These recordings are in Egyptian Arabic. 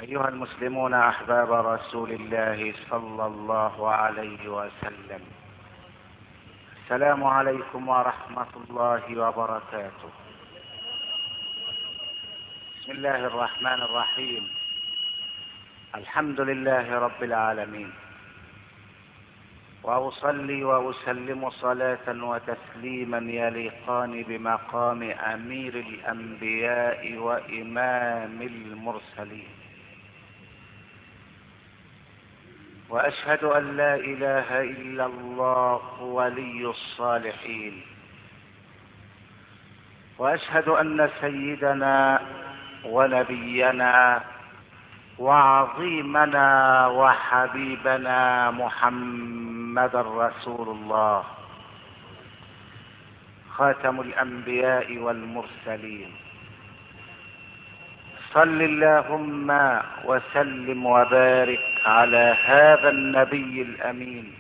أيها المسلمون أحباب رسول الله صلى الله عليه وسلم السلام عليكم ورحمة الله وبركاته بسم الله الرحمن الرحيم الحمد لله رب العالمين واصلي واسلم صلاه وتسليما يليقان بمقام امير الانبياء وامام المرسلين واشهد ان لا اله الا الله ولي الصالحين واشهد ان سيدنا ونبينا وعظيمنا وحبيبنا محمد رسول الله خاتم الانبياء والمرسلين صل اللهم وسلم وبارك على هذا النبي الامين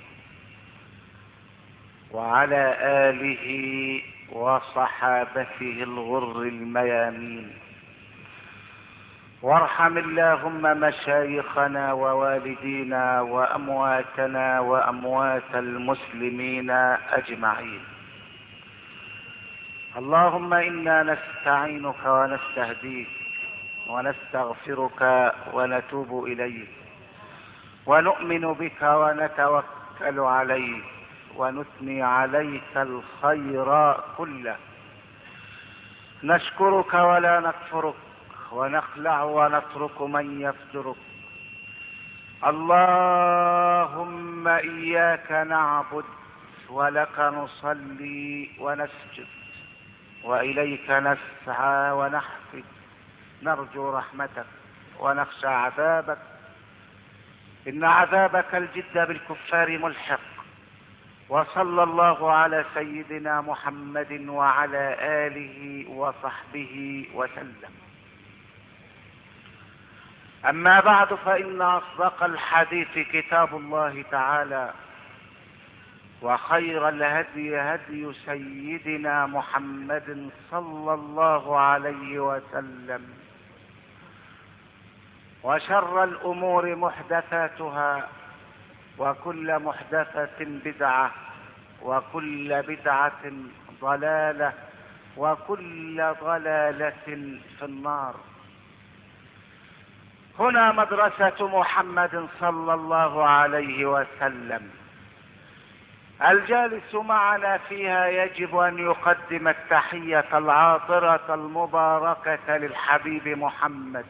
وعلى اله وصحابته الغر الميامين وارحم اللهم مشايخنا ووالدينا وامواتنا واموات المسلمين اجمعين اللهم انا نستعينك ونستهديك ونستغفرك ونتوب اليك ونؤمن بك ونتوكل عليك ونثني عليك الخير كله نشكرك ولا نكفرك ونخلع ونترك من يفجرك اللهم اياك نعبد ولك نصلي ونسجد واليك نسعى ونحفد نرجو رحمتك ونخشى عذابك ان عذابك الجد بالكفار ملحق وصلى الله على سيدنا محمد وعلى اله وصحبه وسلم اما بعد فان اصدق الحديث كتاب الله تعالى وخير الهدي هدي سيدنا محمد صلى الله عليه وسلم وشر الامور محدثاتها وكل محدثه بدعه وكل بدعه ضلاله وكل ضلاله في النار هنا مدرسة محمد صلى الله عليه وسلم الجالس معنا فيها يجب ان يقدم التحية العاطرة المباركة للحبيب محمد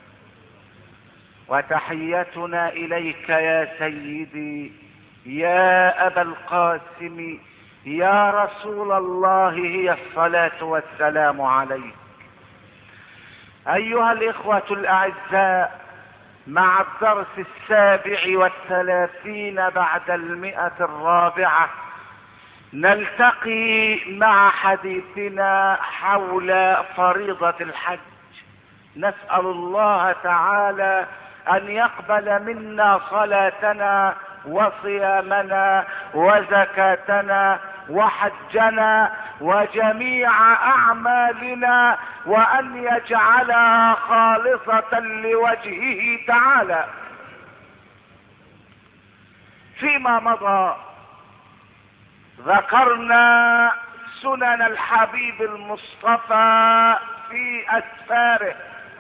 وتحيتنا اليك يا سيدي يا ابا القاسم يا رسول الله هي الصلاة والسلام عليك ايها الاخوة الاعزاء مع الدرس السابع والثلاثين بعد المئة الرابعة نلتقي مع حديثنا حول فريضة الحج نسأل الله تعالى أن يقبل منا صلاتنا وصيامنا وزكاتنا وحجنا وجميع اعمالنا وان يجعلها خالصة لوجهه تعالى فيما مضى ذكرنا سنن الحبيب المصطفى في اسفاره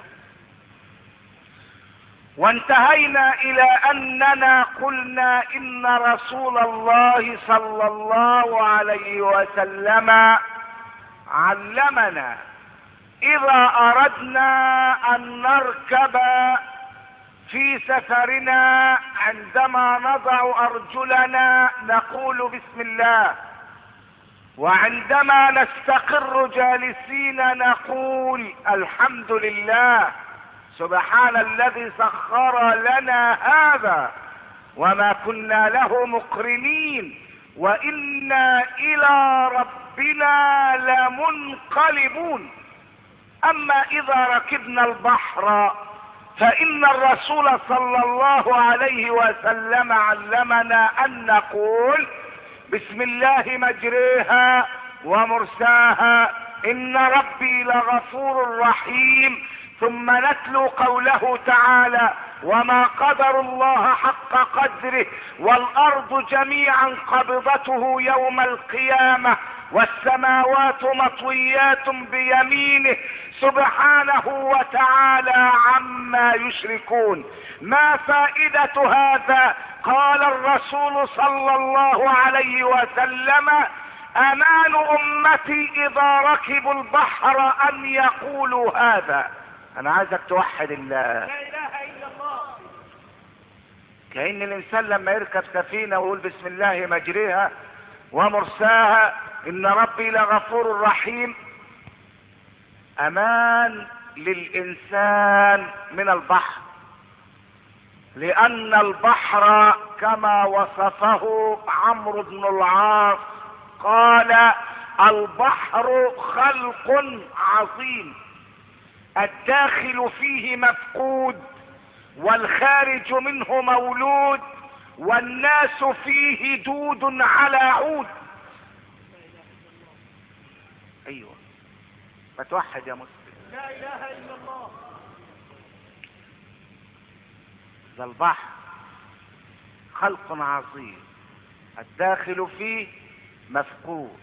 وانتهينا الى اننا قلنا ان رسول الله صلى الله عليه وسلم علمنا اذا اردنا ان نركب في سفرنا عندما نضع ارجلنا نقول بسم الله وعندما نستقر جالسين نقول الحمد لله سبحان الذي سخر لنا هذا وما كنا له مقرنين وانا الى ربنا لمنقلبون اما اذا ركبنا البحر فان الرسول صلى الله عليه وسلم علمنا ان نقول بسم الله مجريها ومرساها ان ربي لغفور رحيم ثم نتلو قوله تعالى وما قدر الله حق قدره والارض جميعا قبضته يوم القيامه والسماوات مطويات بيمينه سبحانه وتعالى عما يشركون ما فائده هذا قال الرسول صلى الله عليه وسلم امان امتي اذا ركبوا البحر ان يقولوا هذا انا عايزك توحد الله لا اله الا الله كأن الانسان لما يركب سفينة ويقول بسم الله مجريها ومرساها ان ربي لغفور رحيم امان للانسان من البحر لان البحر كما وصفه عمرو بن العاص قال البحر خلق عظيم الداخل فيه مفقود والخارج منه مولود والناس فيه دود على عود ايوه فتوحد يا مسلم لا اله الا الله ده البحر خلق عظيم الداخل فيه مفقود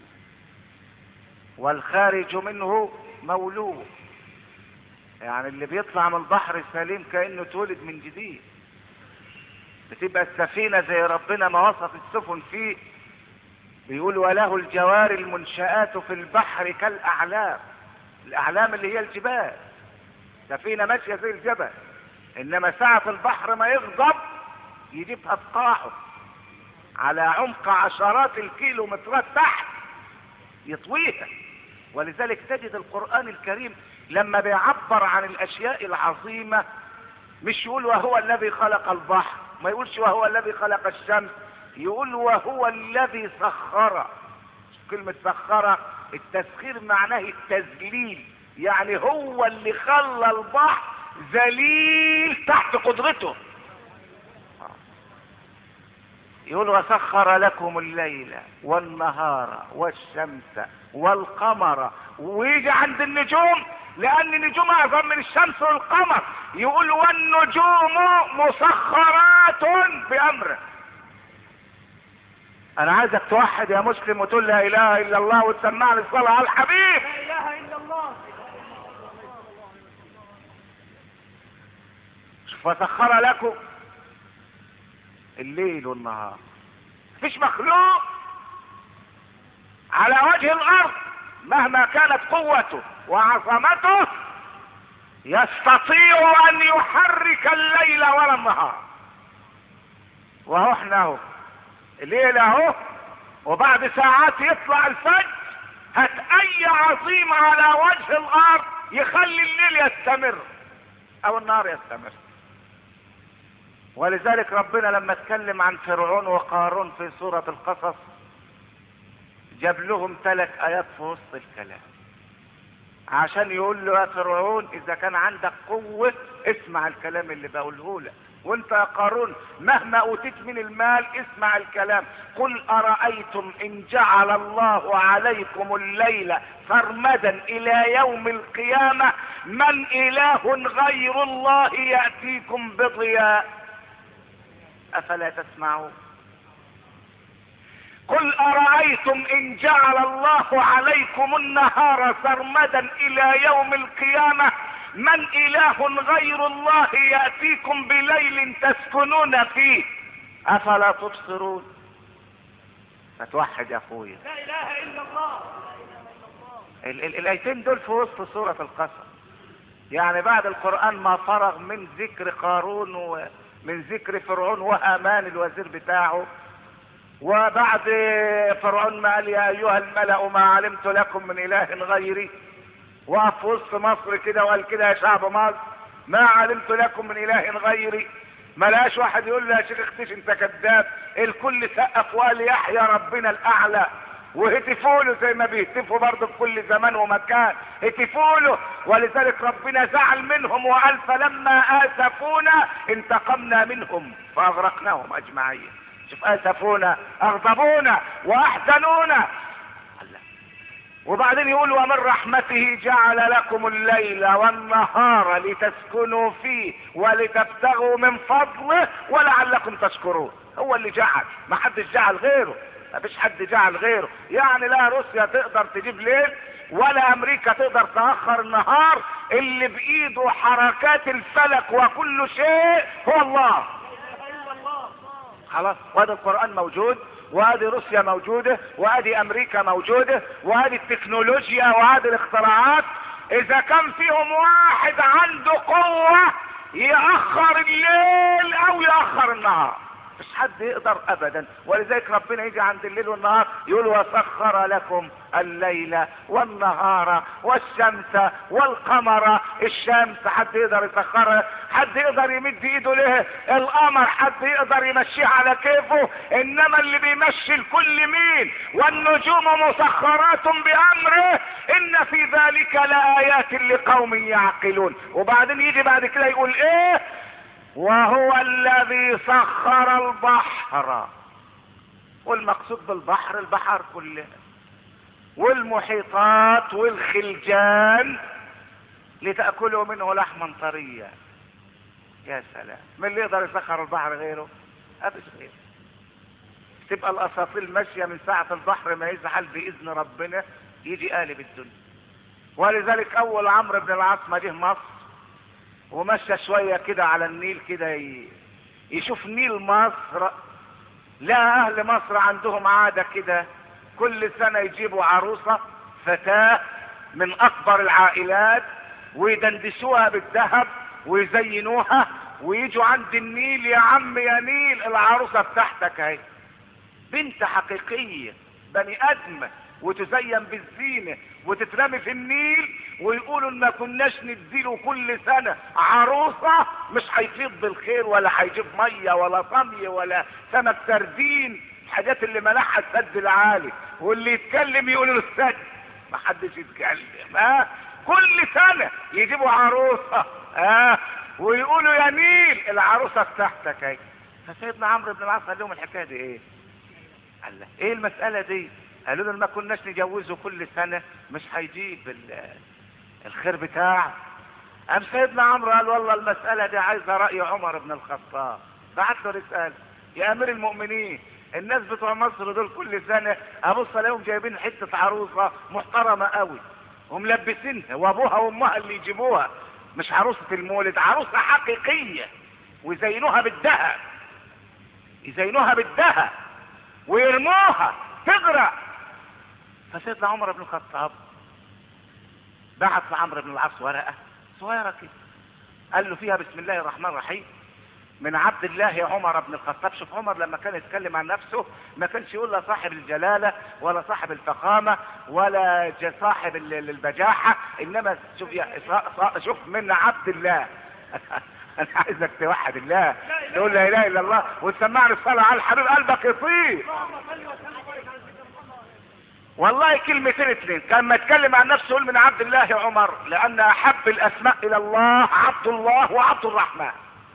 والخارج منه مولود يعني اللي بيطلع من البحر سليم كأنه اتولد من جديد بتبقى السفينة زي ربنا ما وصف السفن فيه بيقول وله الجوار المنشآت في البحر كالأعلام الأعلام اللي هي الجبال سفينة ماشية زي الجبل إنما ساعة البحر ما يغضب يجيبها في قاعه على عمق عشرات الكيلومترات تحت يطويها ولذلك تجد القرآن الكريم لما بيعبر عن الأشياء العظيمة مش يقول وهو الذي خلق البحر ما يقولش وهو الذي خلق الشمس يقول وهو الذي سخر كلمة سخر التسخير معناه التذليل يعني هو اللي خلى البحر ذليل تحت قدرته يقول وسخر لكم الليل والنهار والشمس والقمر ويجي عند النجوم لان النجوم اعظم من الشمس والقمر يقول والنجوم مسخرات بامره انا عايزك توحد يا مسلم وتقول لا اله الا الله وتسمعني الصلاه على الحبيب لا اله الا الله فسخر لكم الليل والنهار مفيش مخلوق على وجه الارض مهما كانت قوته وعظمته يستطيع ان يحرك الليل ولا النهار وهو احنا اهو الليل اهو وبعد ساعات يطلع الفجر هات اي عظيم على وجه الارض يخلي الليل يستمر او النهار يستمر ولذلك ربنا لما اتكلم عن فرعون وقارون في سورة القصص جاب لهم ثلاث ايات في وسط الكلام عشان يقول له يا فرعون اذا كان عندك قوة اسمع الكلام اللي بقوله لك وانت يا قارون مهما اوتيت من المال اسمع الكلام قل ارايتم ان جعل الله عليكم الليل سرمدا الى يوم القيامه من اله غير الله ياتيكم بضياء افلا تسمعون قل ارايتم ان جعل الله عليكم النهار سرمدا الى يوم القيامه من اله غير الله ياتيكم بليل تسكنون فيه افلا تبصرون فتوحد يا اخويا لا اله الا الله ال- ال- الايتين دول في وسط سورة القصص يعني بعد القرآن ما فرغ من ذكر قارون ومن ذكر فرعون وهامان الوزير بتاعه وبعد فرعون ما قال يا ايها الملأ ما علمت لكم من اله غيري وقف في وسط مصر كده وقال كده يا شعب مصر ما علمت لكم من اله غيري ما لقاش واحد يقول له يا شيخ اختش انت كذاب الكل سقف وقال يحيى ربنا الاعلى وهتفوا له زي ما بيهتفوا برضه في كل زمان ومكان هتفوا له ولذلك ربنا زعل منهم وقال فلما اسفونا انتقمنا منهم فاغرقناهم اجمعين شوف اسفونا اغضبونا واحزنونا الله وبعدين يقول ومن رحمته جعل لكم الليل والنهار لتسكنوا فيه ولتبتغوا من فضله ولعلكم تشكرون هو اللي جعل ما حدش جعل غيره ما فيش حد جعل غيره يعني لا روسيا تقدر تجيب ليل ولا امريكا تقدر تاخر النهار اللي بايده حركات الفلك وكل شيء هو الله لا اله الا الله خلاص وادي القرآن موجود وادي روسيا موجودة وادي امريكا موجودة وادي التكنولوجيا وادي الاختراعات اذا كان فيهم واحد عنده قوة يأخر الليل او يأخر النهار مش حد يقدر ابدا ولذلك ربنا يجي عند الليل والنهار يقول وسخر لكم الليل والنهار والشمس والقمر الشمس حد يقدر يسخرها حد يقدر يمد ايده ليه القمر حد يقدر يمشيه على كيفه انما اللي بيمشي الكل مين والنجوم مسخرات بامره ان في ذلك لآيات لقوم يعقلون وبعدين يجي بعد كده يقول ايه وهو الذي سخر البحر والمقصود بالبحر البحر كلها والمحيطات والخلجان لتأكلوا منه لحما طريا يا سلام من اللي يقدر يسخر البحر غيره أبس غيره تبقى الأساطيل ماشية من ساعة البحر ما يزحل بإذن ربنا يجي قالب الدنيا ولذلك أول عمرو بن العاص ما جه مصر ومشى شوية كده على النيل كده ي... يشوف نيل مصر لا أهل مصر عندهم عادة كده كل سنة يجيبوا عروسة فتاة من أكبر العائلات ويدندسوها بالذهب ويزينوها ويجوا عند النيل يا عم يا نيل العروسة بتاعتك اهي بنت حقيقية بني ادم وتزين بالزينة وتترمي في النيل ويقولوا ان ما كناش نديله كل سنة عروسة مش هيفيض بالخير ولا هيجيب مية ولا طمي ولا سمك سردين الحاجات اللي ملاحها السد العالي واللي يتكلم يقول له السد ما حدش يتكلم ها كل سنة يجيبوا عروسة ها ويقولوا يا نيل العروسة بتاعتك اهي فسيدنا عمرو بن العاص قال لهم الحكاية دي ايه قال له ايه المسألة دي قالوا له ما كناش نجوزه كل سنة مش هيجيب ال- الخير بتاعه قام سيدنا عمرو قال والله المسألة دي عايزة رأي عمر بن الخطاب بعت له رسالة يا امير المؤمنين الناس بتوع مصر دول كل سنة ابص الاقيهم جايبين حتة عروسة محترمة قوي وملبسينها وابوها وامها اللي يجيبوها مش عروسة المولد عروسة حقيقية ويزينوها بالذهب يزينوها بالذهب ويرموها تغرق فسيدنا عمر بن الخطاب بعت لعمرو بن العاص ورقة صغيرة كده قال له فيها بسم الله الرحمن الرحيم من عبد الله عمر بن الخطاب شوف عمر لما كان يتكلم عن نفسه ما كانش يقول لا صاحب الجلالة ولا صاحب الفخامة ولا ج- صاحب ال- ال- البجاحة انما شوف يا صا- صا- شوف من عبد الله انا عايزك توحد الله تقول لا اله الا الله وتسمعني الصلاة على الحبيب قلبك يطير اللهم صل وسلم وبارك على سيدنا محمد والله كلمتين اتنين كان ما يتكلم عن نفسه يقول من عبد الله عمر لان احب الاسماء الى الله عبد الله وعبد الرحمن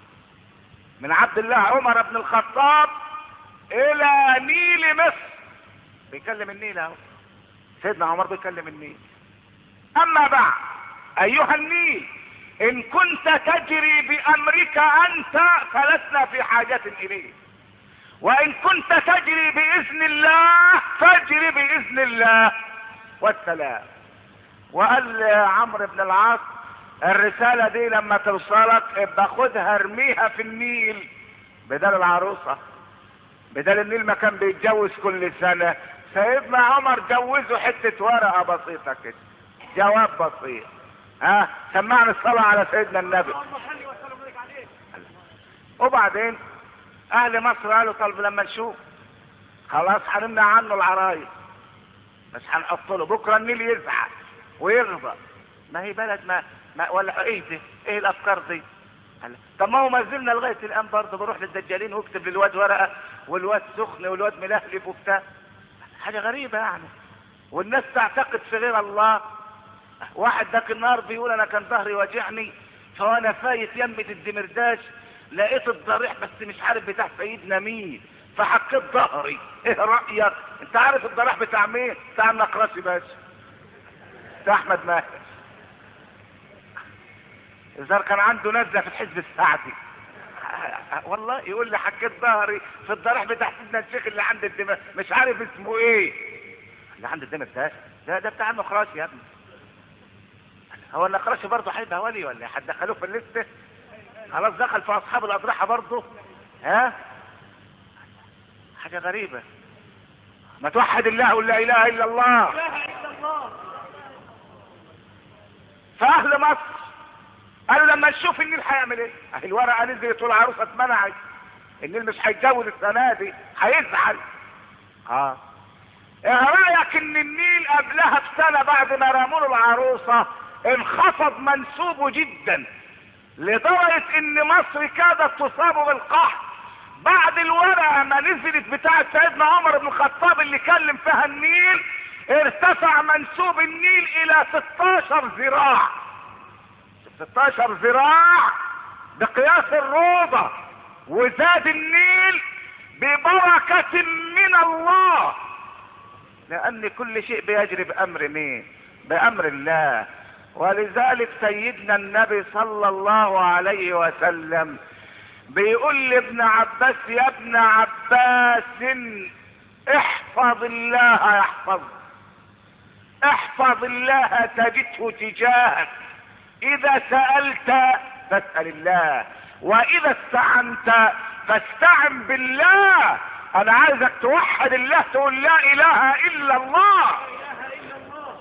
من عبد الله عمر بن الخطاب الى نيل مصر بيكلم النيل اهو سيدنا عمر بيكلم النيل اما بعد ايها النيل ان كنت تجري بامرك انت فلسنا في حاجة اليك وان كنت تجري باذن الله فاجري باذن الله والسلام وقال عمرو بن العاص الرسالة دي لما توصلك ابقى خدها ارميها في النيل بدل العروسة بدل النيل ما كان بيتجوز كل سنة سيدنا عمر جوزه حتة ورقة بسيطة كده جواب بسيط ها سمعنا الصلاة على سيدنا النبي اللهم صل وسلم وبارك عليه وبعدين اهل مصر قالوا طب لما نشوف خلاص هنمنع عنه العرايس بس هنحط له بكره النيل يزعل ويغضب ما هي بلد ما, ما ولا ايه ده ايه الافكار دي قال طب ما هو ما زلنا لغايه الان برضه بروح للدجالين واكتب للواد ورقه والواد سخن والواد ملهلب وبتاع حاجه غريبه يعني والناس تعتقد في غير الله واحد ذاك النهار بيقول انا كان ظهري واجعني فانا فايت يمة الدمرداش لقيت الضريح بس مش عارف بتاع سيدنا مين فحكيت ظهري ايه رايك انت عارف الضريح بتاع مين بتاع النقراشي باشا بس احمد ماهر الزار كان عنده نزله في الحزب السعدي والله يقول لي حكيت ظهري في الضريح بتاع سيدنا الشيخ اللي عند الدماغ مش عارف اسمه ايه اللي عند الدماغ ده ده ده بتاع النقراشي يا ابني هو النقراشي برضه هيبقى ولي ولا هتدخلوه في الليسته خلاص دخل في اصحاب الاضرحه برضه ها حاجه غريبه ما توحد الله ولا اله الا الله لا اله الا الله فاهل مصر قالوا لما نشوف النيل هيعمل ايه اهي الورقه نزلت والعروسه اتمنعت النيل مش هيتجوز السنه دي هيزعل اه ايه رايك ان النيل قبلها بسنه بعد ما رموا له العروسه انخفض منسوبه جدا لدرجه ان مصر كادت تصاب بالقحط بعد الورقه ما نزلت بتاعه سيدنا عمر بن الخطاب اللي كلم فيها النيل ارتفع منسوب النيل الى 16 ذراع 16 ذراع بقياس الروضة وزاد النيل ببركة من الله لأن كل شيء بيجري بأمر مين بأمر الله ولذلك سيدنا النبي صلى الله عليه وسلم بيقول لابن عباس يا ابن عباس احفظ الله يحفظك احفظ الله تجده تجاهك اذا سألت فاسأل الله واذا استعنت فاستعن بالله انا عايزك توحد الله تقول لا اله الا الله لا اله الا الله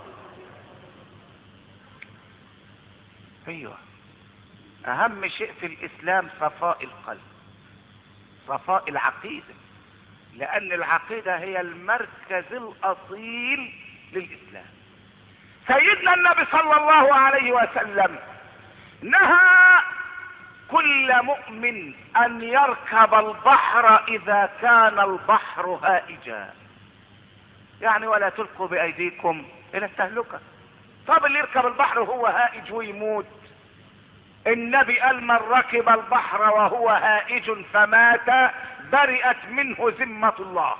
ايوه اهم شيء في الاسلام صفاء القلب صفاء العقيدة لان العقيدة هي المركز الاصيل للاسلام سيدنا النبي صلى الله عليه وسلم نهى كل مؤمن ان يركب البحر اذا كان البحر هائجا يعني ولا تلقوا بايديكم الى التهلكة طب اللي يركب البحر وهو هائج ويموت النبي قال من ركب البحر وهو هائج فمات برئت منه ذمة الله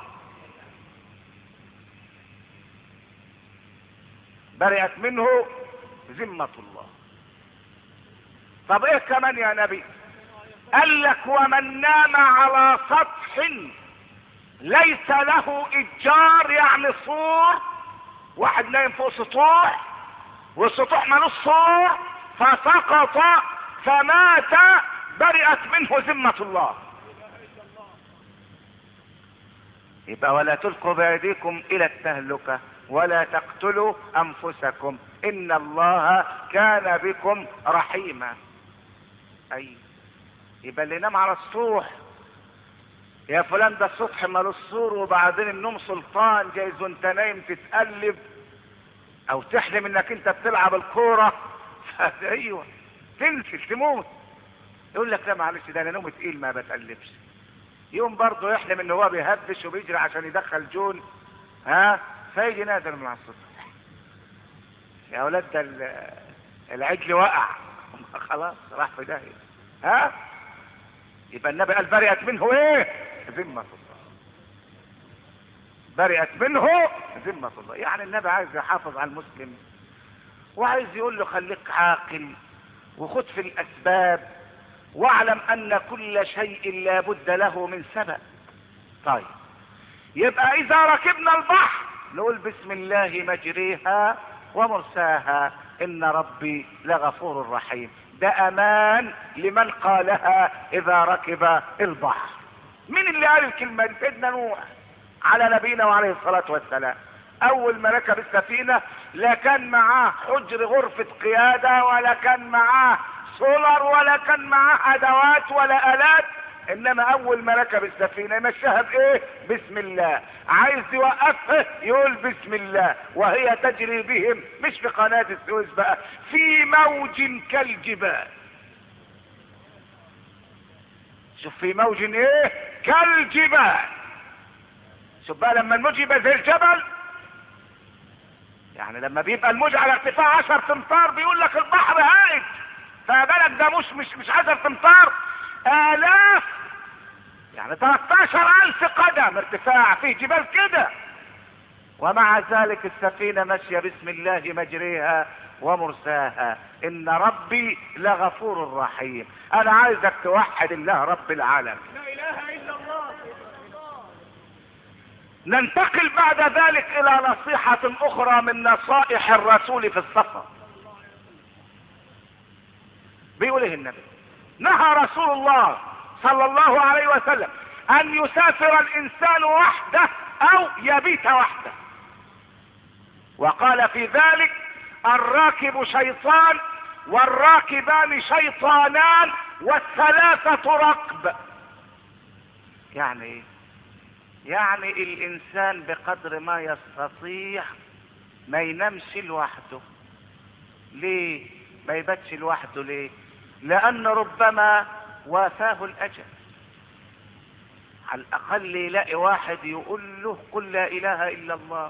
برئت منه ذمة الله طب ايه كمان يا نبي قال لك ومن نام على سطح ليس له اتجار يعني سور واحد نايم فوق سطوح والسطوح مالوش سور فسقط فمات برئت منه ذمة الله يبقى ولا تلقوا بأيديكم إلى التهلكة ولا تقتلوا أنفسكم إن الله كان بكم رحيما أي يبقى اللي نام على السطوح يا فلان ده السطح مالوش سور وبعدين النوم سلطان جايز وانت نايم تتقلب او تحلم انك انت بتلعب الكورة ايوه تنسل تموت يقول لك لا معلش ده انا نومي تقيل ما بتقلبش يوم برضه يحلم ان هو بيهبش وبيجري عشان يدخل جون ها فيجي نازل من على السطح يا اولاد ده ال- العجل وقع خلاص راح في داهيه ها يبقى النبي قال برئت منه ايه ذمة الله برئت منه ذمة الله يعني النبي عايز يحافظ على المسلم وعايز يقول له خليك عاقل وخد في الاسباب واعلم ان كل شيء لا بد له من سبب طيب يبقى اذا ركبنا البحر نقول بسم الله مجريها ومرساها ان ربي لغفور رحيم ده امان لمن قالها اذا ركب البحر مين اللي قال الكلمه دي سيدنا نوح على نبينا وعليه الصلاه والسلام اول ما ركب السفينه لا كان معاه حجر غرفه قياده ولا كان معاه سولر ولا كان معاه ادوات ولا الات انما اول ما ركب السفينه يمشيها بايه بسم الله عايز يوقفها يقول بسم الله وهي تجري بهم مش في قناه السويس بقى في موج كالجبال شوف في موج ايه كالجبال شوف بقى لما الموج يبقى زي الجبل يعني لما بيبقى الموج على ارتفاع 10 امتار بيقول لك البحر هائج فبالك ده مش مش مش 10 امتار الاف يعني 13 الف قدم ارتفاع فيه جبال كده ومع ذلك السفينة ماشية بسم الله مجريها ومرساها ان ربي لغفور رحيم انا عايزك توحد الله رب العالم لا اله الا الله ننتقل بعد ذلك الى نصيحة اخرى من نصائح الرسول في السفر بيقول ايه النبي نهى رسول الله صلى الله عليه وسلم ان يسافر الانسان وحده او يبيت وحده وقال في ذلك الراكب شيطان والراكبان شيطانان والثلاثة ركب يعني ايه يعني الانسان بقدر ما يستطيع ما ينامش لوحده ليه ما يباتش لوحده ليه لان ربما وافاه الاجل على الاقل يلاقي واحد يقول له قل لا اله الا الله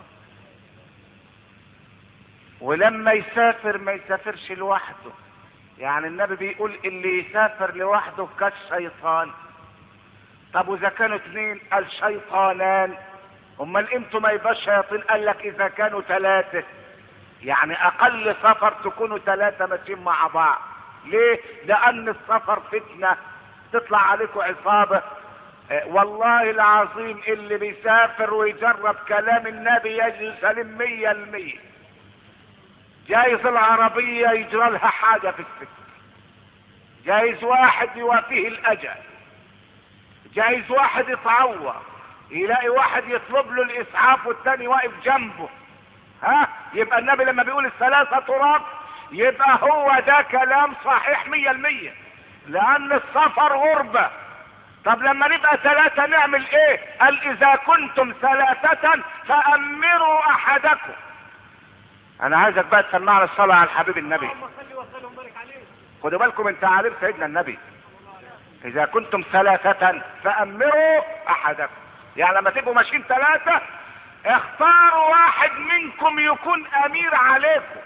ولما يسافر ما يسافرش لوحده يعني النبي بيقول اللي يسافر لوحده كالشيطان طب واذا كانوا اثنين قال شيطانان امال امتى ما يبقاش شياطين قال لك اذا كانوا ثلاثة يعني اقل سفر تكونوا ثلاثة ماشيين مع بعض ليه لان السفر فتنة تطلع عليكم عصابة اه والله العظيم اللي بيسافر ويجرب كلام النبي يجي سليم مية المية جايز العربية يجرى لها حاجة في السكة جايز واحد يوافيه الاجل جايز واحد يتعور يلاقي واحد يطلب له الاسعاف والتاني واقف جنبه ها يبقى النبي لما بيقول الثلاثة تراب يبقى هو ده كلام صحيح مية المية لان السفر غربة طب لما نبقى ثلاثة نعمل ايه قال اذا كنتم ثلاثة فامروا احدكم انا عايزك بقى تسمعنا الصلاة على الحبيب النبي اللهم صل وسلم وبارك عليه خدوا بالكم من تعاليم سيدنا النبي اذا كنتم ثلاثة فامروا احدكم يعني لما تبقوا ماشيين ثلاثة اختاروا واحد منكم يكون امير عليكم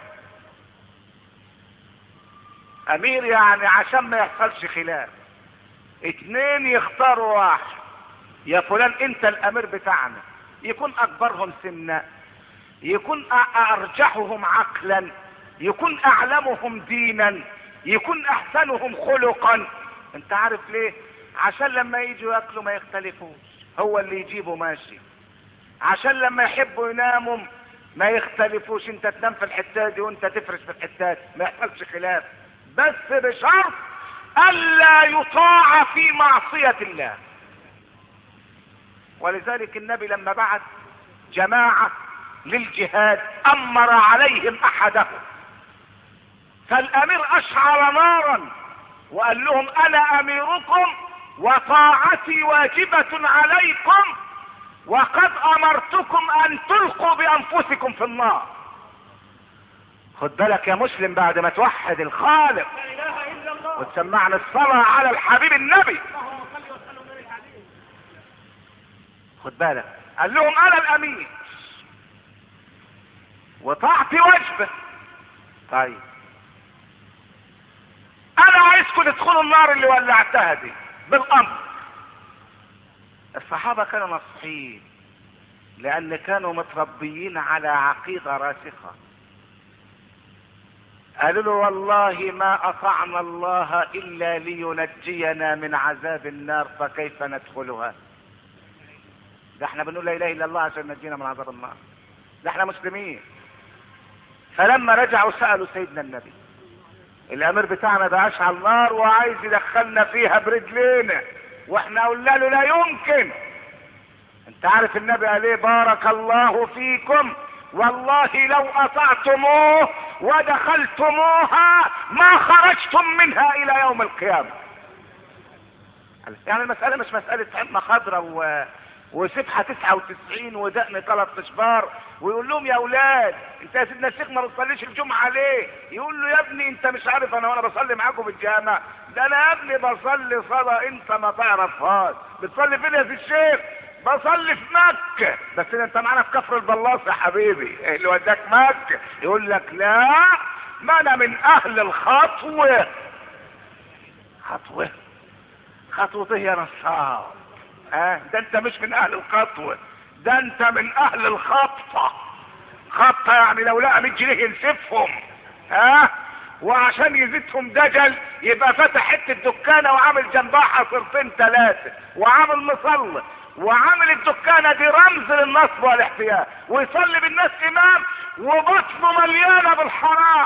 امير يعني عشان ما يحصلش خلاف اتنين يختاروا واحد يا فلان انت الامير بتاعنا يكون اكبرهم سنا يكون أ- ارجحهم عقلا يكون اعلمهم دينا يكون احسنهم خلقا انت عارف ليه عشان لما يجوا ياكلوا ما يختلفوش هو اللي يجيبه ماشي عشان لما يحبوا يناموا ما يختلفوش انت تنام في الحتة دي وانت تفرش في الحتات ما يحصلش خلاف بس بشرط الا يطاع في معصية الله ولذلك النبي لما بعت جماعة للجهاد امر عليهم احدهم فالامير اشعل نارا وقال لهم انا اميركم وطاعتي واجبة عليكم وقد امرتكم ان تلقوا بانفسكم في النار خد بالك يا مسلم بعد ما توحد الخالق لا اله الا الله وتسمعنا الصلاة على الحبيب النبي اللهم صل وسلم وبارك عليه خد بالك قال لهم انا الامير وطاعتي واجبة طيب انا عايزكم تدخلوا النار اللي ولعتها دي بالامر الصحابة كانوا نصحين لان كانوا متربيين على عقيدة راسخة قالوا له والله ما اطعنا الله الا لينجينا من عذاب النار فكيف ندخلها ده احنا بنقول لا اله الا الله عشان نجينا من عذاب النار ده احنا مسلمين فلما رجعوا سألوا سيدنا النبي الامير بتاعنا ده اشعل النار وعايز يدخلنا فيها برجلينا واحنا قلنا له لا يمكن انت عارف النبي قال ايه بارك الله فيكم والله لو اطعتموه ودخلتموها ما خرجتم منها الى يوم القيامه يعني المسألة مش مسألة عمة خضرة و... وسبحة 99 ودقن ثلاث اشبار ويقول لهم يا اولاد انت يا سيدنا الشيخ ما بتصليش الجمعة ليه يقول له يا ابني انت مش عارف انا وانا بصلي معاكم في الجامع ده انا يا ابني بصلي صلاة انت ما تعرفهاش بتصلي فين يا سيد الشيخ بصلي في مكة بس انت معانا في كفر البلاص يا حبيبي اللي وداك مكة يقول لك لا ما انا من اهل الخطوة خطوة خطوته يا نصار اه ده انت مش من اهل الخطوة ده انت من اهل الخطفة خبطة يعني لو لقى 100 جنيه ينسفهم ها وعشان يزيدهم دجل يبقى فتح حته دكانه وعامل جنبها حصرتين ثلاثه وعامل مصلي وعامل الدكانه دي رمز للنصب والاحتيال ويصلي بالناس امام وبطنه مليانه بالحرام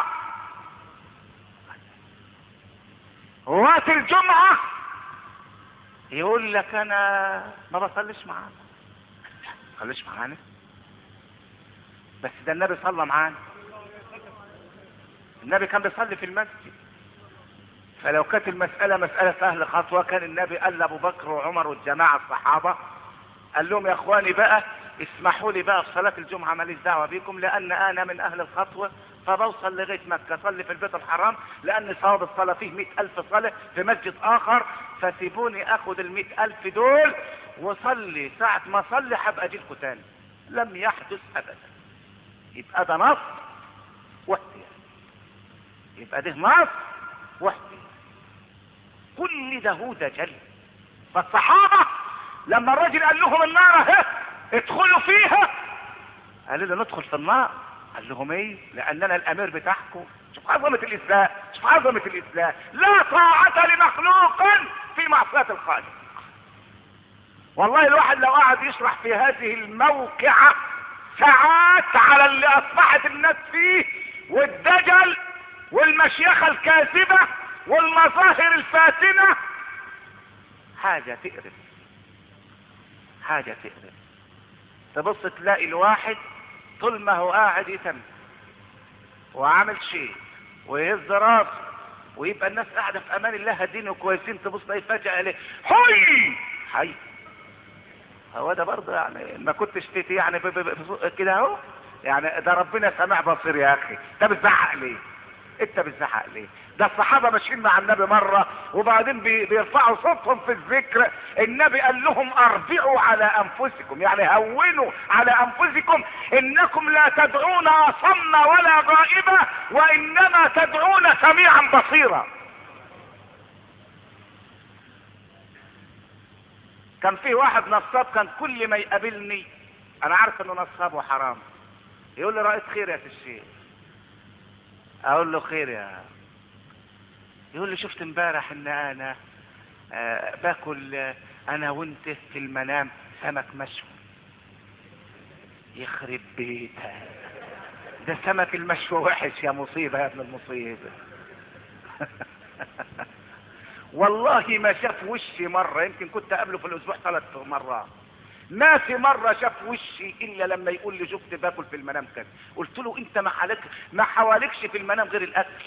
وقت الجمعه يقول لك انا ما بصليش معانا ما بصليش معانا بس ده النبي صلى معانا النبي كان بيصلي في المسجد فلو كانت المسألة مسألة أهل خطوة كان النبي قال لأبو بكر وعمر والجماعة الصحابة قال لهم يا إخواني بقى اسمحوا لي بقى في صلاة الجمعة ماليش دعوة بيكم لأن أنا من أهل الخطوة فبوصل لغاية مكة أصلي في البيت الحرام لأن صواب الصلاة فيه مئة ألف صلاة في مسجد آخر فسيبوني أخذ المئة ألف دول وصلي ساعة ما أصلي هبقى أجيلكوا تاني لم يحدث أبدا يبقى ده نص واحتيال يبقى ده نص واحتيال كل ده هو دجل فالصحابة لما الرجل قال لهم النار اهي ادخلوا فيها قالوا له ندخل في النار قال لهم ايه لاننا الامير بتاعكم شوف عظمة الاسلام شوف عظمة الاسلام لا طاعة لمخلوق في معصية الخالق والله الواحد لو قعد يشرح في هذه الموقعة ساعات على اللي اصبحت الناس فيه والدجل والمشيخة الكاذبة والمظاهر الفاتنة حاجة تقرف حاجة تقرف تبص تلاقي الواحد طول ما هو قاعد يتم وعامل شيء ويهز راسه ويبقى الناس قاعدة في امان الله هادين وكويسين تبص تلاقي فجأة عليه حي حي هو ده برضه يعني ما كنتش تيتي يعني ب- ب- ب- كده اهو يعني ده ربنا سميع بصير يا اخي انت بتزعق ليه انت بتزعق ليه ده الصحابه ماشيين مع النبي مره وبعدين بي- بيرفعوا صوتهم في الذكر النبي قال لهم اربعوا على انفسكم يعني هونوا على انفسكم انكم لا تدعون اصم ولا غائبا وانما تدعون سميعا بصيرا كان في واحد نصاب كان كل ما يقابلني انا عارف انه نصاب وحرام يقول لي رأيت خير يا الشيخ اقول له خير يا يقول لي شفت امبارح ان انا آه باكل آه انا وانت في المنام سمك مشوي يخرب بيتها ده سمك المشوي وحش يا مصيبة يا ابن المصيبة والله ما شاف وشي مرة يمكن كنت اقابله في الاسبوع ثلاث مرات ما في مرة شاف وشي الا لما يقول لي شفت باكل في المنام كده قلت له انت ما حالك ما حوالكش في المنام غير الاكل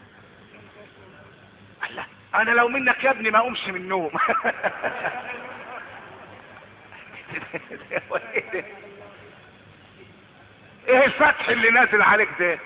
قال لا انا لو منك يا ابني ما اقومش من النوم ايه الفتح اللي نازل عليك ده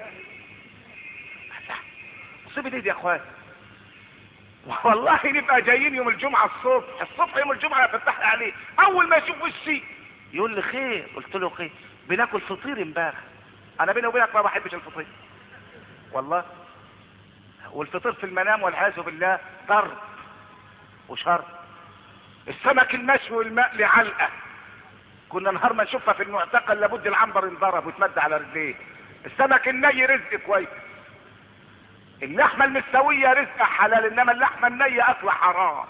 مصيبة ايه دي يا اخوان والله نبقى جايين يوم الجمعة الصبح الصبح يوم الجمعة فتح عليه اول ما يشوف وشي يقول لي خير قلت له خير بناكل فطير امبارح انا بيني وبينك ما بحبش الفطير والله والفطير في المنام والعياذ بالله ضرب وشر السمك المشوي والمقلي علقه كنا نهار ما نشوفها في المعتقل لابد العنبر ينضرب ويتمد على رجليه السمك الني رزق كويس اللحمة المستوية رزق حلال انما اللحمة النية اكل حرام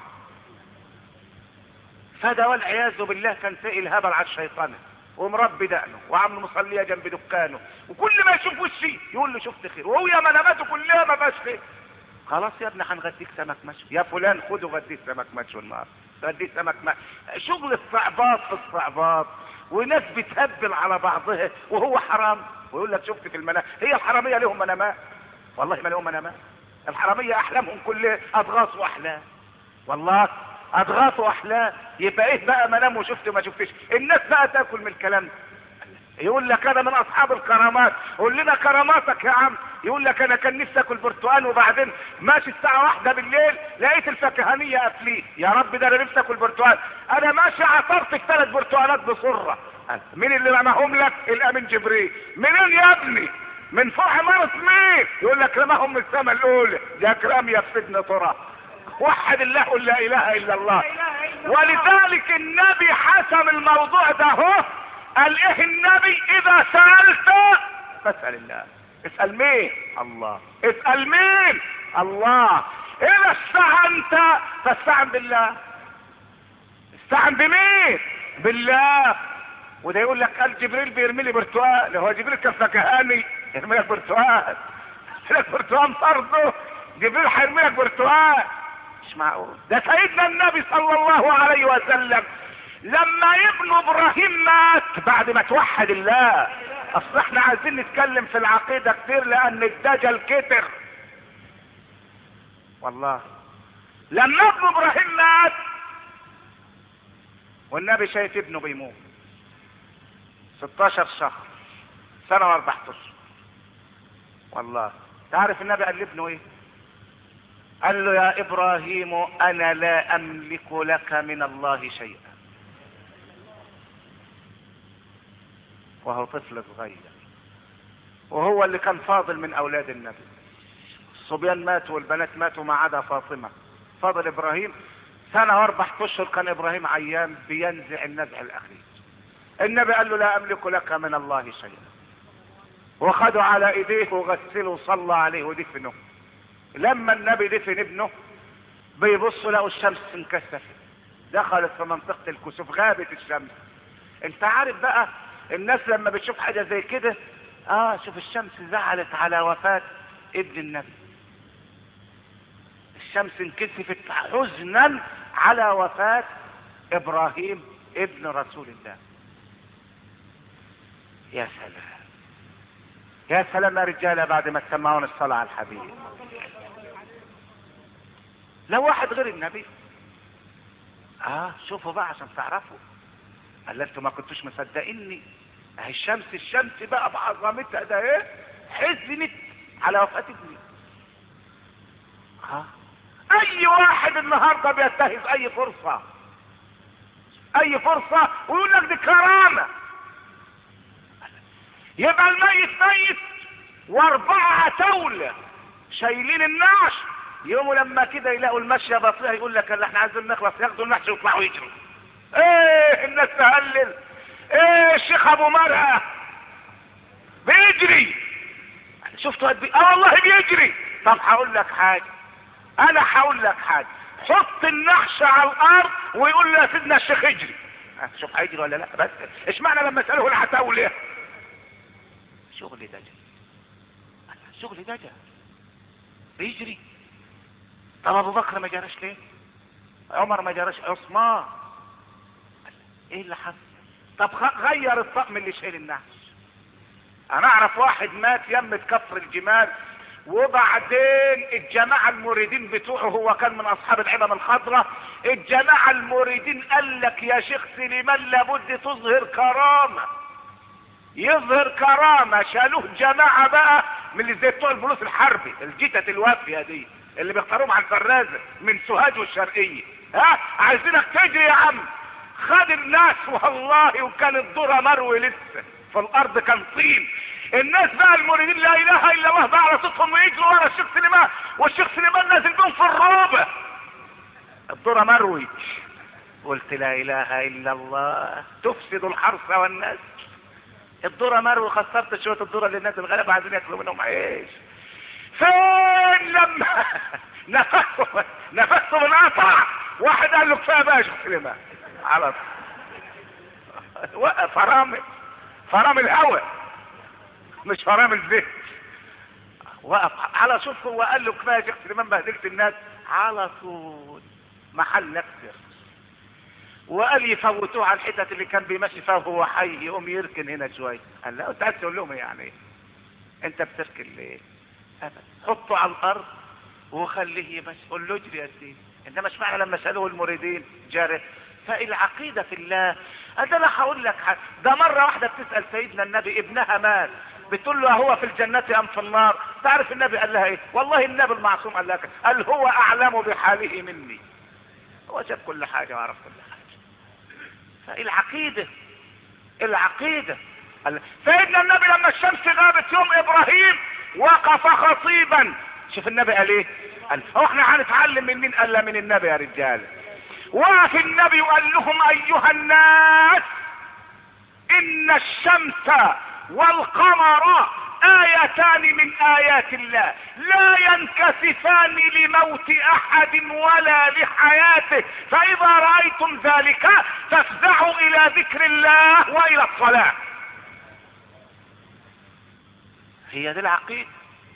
فده والعياذ بالله كان سائل هبل على الشيطان ومربي دقنه وعامل مصليه جنب دكانه وكل ما يشوف وشي يقول له شفت خير وهو يا مناماته كلها ما فيهاش خير خلاص يا ابني هنغديك سمك مشوي يا فلان خده غديك سمك مشوي النهارده غديك سمك مشوي شغل الصعبات في الصعبات وناس بتهبل على بعضها وهو حرام ويقول لك شفت في المنام هي الحراميه لهم منامات والله ما لهم منامات الحراميه احلامهم كلها اضغاث واحلام والله اضغاث واحلام يبقى ايه بقى منام وشفت ما شفتش الناس بقى تاكل من الكلام ده يقول لك انا من اصحاب الكرامات قول لنا كراماتك يا عم يقول لك انا كان نفسي اكل برتقال وبعدين ماشي الساعه واحدة بالليل لقيت الفكهانيه قافلين يا رب ده انا نفسي اكل برتقال انا ماشي عصرت في ثلاث برتقالات بسره مين اللي رماهم لك الامين جبريل منين يا ابني من فوق عمارة مين يقول لك رماهم من السماء الاولى يا كرام يا سيدنا ترى وحد الله قل لا اله الا الله لا اله الا الله ولذلك النبي حسم الموضوع ده هو قال ايه النبي اذا سألت فاسأل الله اسأل مين الله اسأل مين الله اذا استعنت فاستعن بالله استعن بمين بالله وده يقول لك قال جبريل بيرمي لي برتقال هو جبريل كان فكهاني يرمي لك برتقال لك برتقال طرده جبريل هيرمي لك برتقال مش معقول ده سيدنا النبي صلى الله عليه وسلم لما ابن ابراهيم مات بعد ما توحد الله اصل احنا عايزين نتكلم في العقيده كتير لان الدجل كتر والله لما ابن ابراهيم مات والنبي شايف ابنه بيموت 16 شهر سنه واربع اشهر والله تعرف النبي قال لابنه ايه قال له يا ابراهيم انا لا املك لك من الله شيئا وهو طفل صغير وهو اللي كان فاضل من اولاد النبي الصبيان ماتوا والبنات ماتوا ما عدا فاطمه فاضل ابراهيم سنه واربع اشهر كان ابراهيم عيان بينزع النزع الاخير النبي قال له لا املك لك من الله شيئا وخدوا على ايديه وغسله وصلى عليه ودفنه لما النبي دفن ابنه بيبصوا لقوا الشمس انكسفت دخلت في منطقة الكسوف غابت الشمس انت عارف بقى الناس لما بتشوف حاجة زي كده اه شوف الشمس زعلت على وفاة ابن النبي الشمس انكسفت حزنا على وفاة ابراهيم ابن رسول الله يا سلام يا سلام يا رجالة بعد ما تسمعون الصلاة على الحبيب لو واحد غير النبي اه شوفوا بقى عشان تعرفوا قال انتوا ما كنتوش مصدقيني اهي الشمس الشمس بقى بعظمتها ده ايه حزنت على وفاة ابني اه اي واحد النهارده بينتهز اي فرصة اي فرصة ويقول لك دي كرامة يبقى الميت ميت واربعة تولة شايلين النعش يوموا لما كده يلاقوا المشية بطيئة يقول لك اللي احنا عايزين نخلص ياخدوا النحش ويطلعوا يجروا ايه الناس تهلل ايه الشيخ ابو مرأة بيجري شفتوا قد اه والله بيجري طب هقول لك حاجة انا هقول لك حاجة حط النحش على الارض ويقول له يا سيدنا الشيخ اجري شوف هيجري ولا لا بس اشمعنى لما اساله العتاول ايه شغل دجل شغل دجل بيجري طب ابو بكر ما جراش ليه عمر ما جراش عثمان ايه اللي حصل طب غير الطقم اللي شايل النعش انا اعرف واحد مات يمة كفر الجمال وبعدين الجماعة المريدين بتوعه هو كان من اصحاب العمم الخضراء الجماعة المريدين قال لك يا شيخ سليمان لابد تظهر كرامة يظهر كرامة شالوه جماعة بقى من اللي زي بتوع الفلوس الحربي الجيتة الوافية دي اللي بيختاروهم على الفرازة من سوهاج والشرقية ها عايزينك تجري يا عم خد الناس والله وكان الذرة مروي لسه في الارض كان طين الناس بقى المريدين لا اله الا الله بقى على صوتهم ويجروا ورا الشيخ سليمان والشيخ سليمان نازل بهم في الروبة الذرة مروي قلت لا اله الا الله تفسد الحرث والناس الذرة مروي خسرت شوية الذرة للناس الغلابة عايزين ياكلوا منهم عيش فين لما نفسه نفسه انقطع واحد قال له كفايه بقى يا شيخ سليمان على طول وقف فرامل فرامل الهوى مش فرامل الزيت وقف على صوته وقال له كفايه يا شيخ سليمان بهدلت الناس على طول محل نكسر وقال يفوتوه على الحتت اللي كان بيمشي فيها وهو حي يقوم يركن هنا شويه قال لا انت عايز تقول لهم يعني انت بتركن ليه ابدا حطه على الارض وخليه يمشي قول له اجري يا سيدي انما اشمعنى لما سالوه المريدين جاره فالعقيده في الله ده انا هقول لك حاجة. ده مره واحده بتسال سيدنا النبي ابنها مات بتقول له هو في الجنة ام في النار تعرف النبي قال لها ايه والله النبي المعصوم قال لها كده. قال هو اعلم بحاله مني هو شاف كل حاجه وعرف كل حاجه فالعقيده العقيده سيدنا النبي لما الشمس غابت يوم ابراهيم وقف خطيبا شوف النبي قال ايه قال هو احنا هنتعلم من مين قال من النبي يا رجال وقف النبي وقال لهم ايها الناس ان الشمس والقمر آيتان من آيات الله لا ينكسفان لموت أحد ولا لحياته فإذا رأيتم ذلك فافزعوا إلى ذكر الله وإلى الصلاة هي دي العقيدة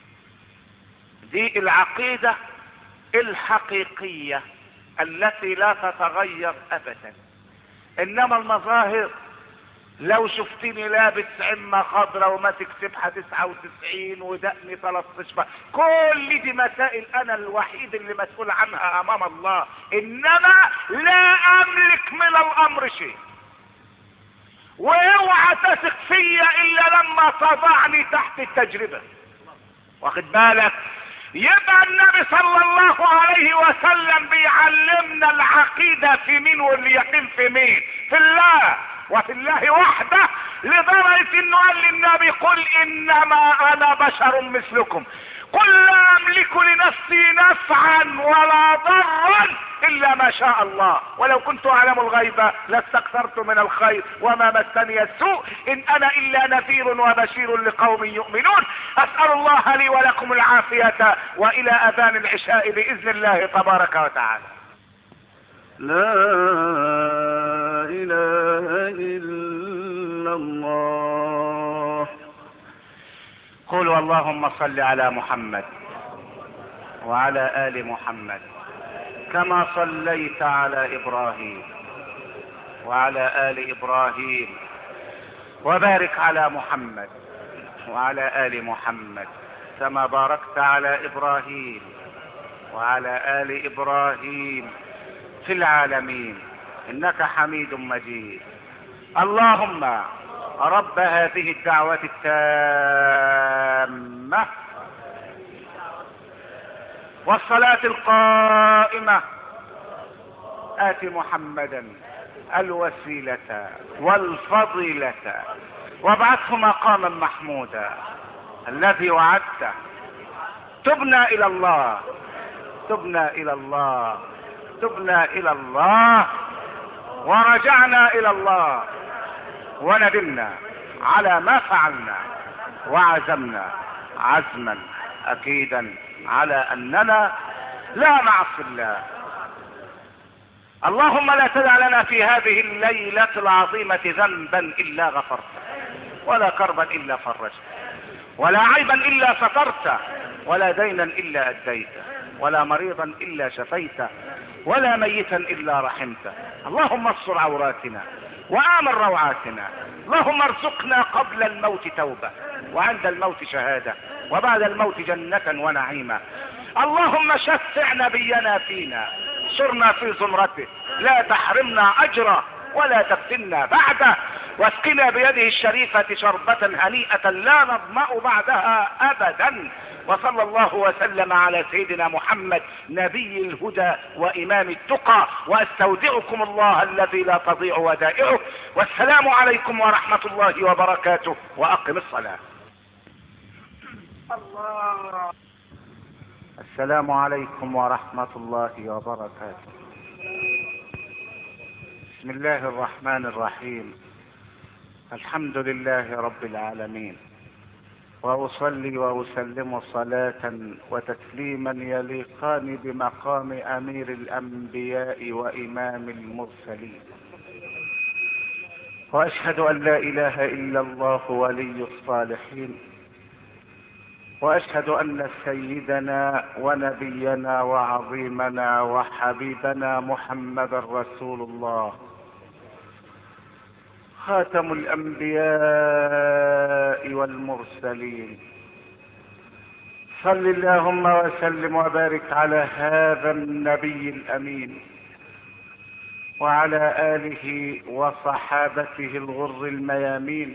دي العقيدة الحقيقية التي لا تتغير أبدا إنما المظاهر لو شفتني لابس عمة خضراء وماسك سبحة تسعة وتسعين ودقني 13 كل دي مسائل انا الوحيد اللي مسؤول عنها امام الله انما لا املك من الامر شيء واوعى تثق فيا الا لما تضعني تحت التجربة واخد بالك يبقى النبي صلى الله عليه وسلم بيعلمنا العقيدة في مين واليقين في مين في الله وفي الله وحده لدرجة انه قال للنبي قل انما انا بشر مثلكم قل لا املك لنفسي نفعا ولا ضرا الا ما شاء الله ولو كنت اعلم الغيب لاستكثرت من الخير وما مسني السوء ان انا الا نذير وبشير لقوم يؤمنون اسال الله لي ولكم العافيه والى اذان العشاء باذن الله تبارك وتعالى لا إله إلا الله قولوا اللهم صل على محمد وعلى ال محمد كما صليت على ابراهيم وعلى ال ابراهيم وبارك على محمد وعلى ال محمد كما باركت على ابراهيم وعلى ال ابراهيم في العالمين انك حميد مجيد اللهم رب هذه الدعوة التامة والصلاة القائمة آت محمدا الوسيلة والفضيلة وابعثه مقاما محمودا الذي وعدته تبنا الى الله تبنا الى الله تبنا الى الله ورجعنا الى الله وندمنا على ما فعلنا وعزمنا عزما اكيدا على اننا لا نعصي الله اللهم لا تدع لنا في هذه الليلة العظيمة ذنبا الا غفرته ولا كربا الا فرجته ولا عيبا الا سترته ولا دينا الا اديته ولا مريضا الا شفيته ولا ميتا الا رحمته اللهم استر عوراتنا وامن روعاتنا اللهم ارزقنا قبل الموت توبة وعند الموت شهادة وبعد الموت جنة ونعيما اللهم شفع نبينا فينا سرنا في زمرته لا تحرمنا اجره ولا تفتنا بعده واسقنا بيده الشريفة شربة هنيئة لا نظمأ بعدها ابدا وصلى الله وسلم على سيدنا محمد نبي الهدى وامام التقى واستودعكم الله الذي لا تضيع ودائعه والسلام عليكم ورحمة الله وبركاته واقم الصلاة الله السلام عليكم ورحمة الله وبركاته بسم الله الرحمن الرحيم الحمد لله رب العالمين واصلي واسلم صلاة وتسليما يليقان بمقام امير الانبياء وامام المرسلين واشهد ان لا اله الا الله ولي الصالحين واشهد ان سيدنا ونبينا وعظيمنا وحبيبنا محمدا رسول الله خاتم الانبياء والمرسلين صل اللهم وسلم وبارك على هذا النبي الامين وعلى اله وصحابته الغر الميامين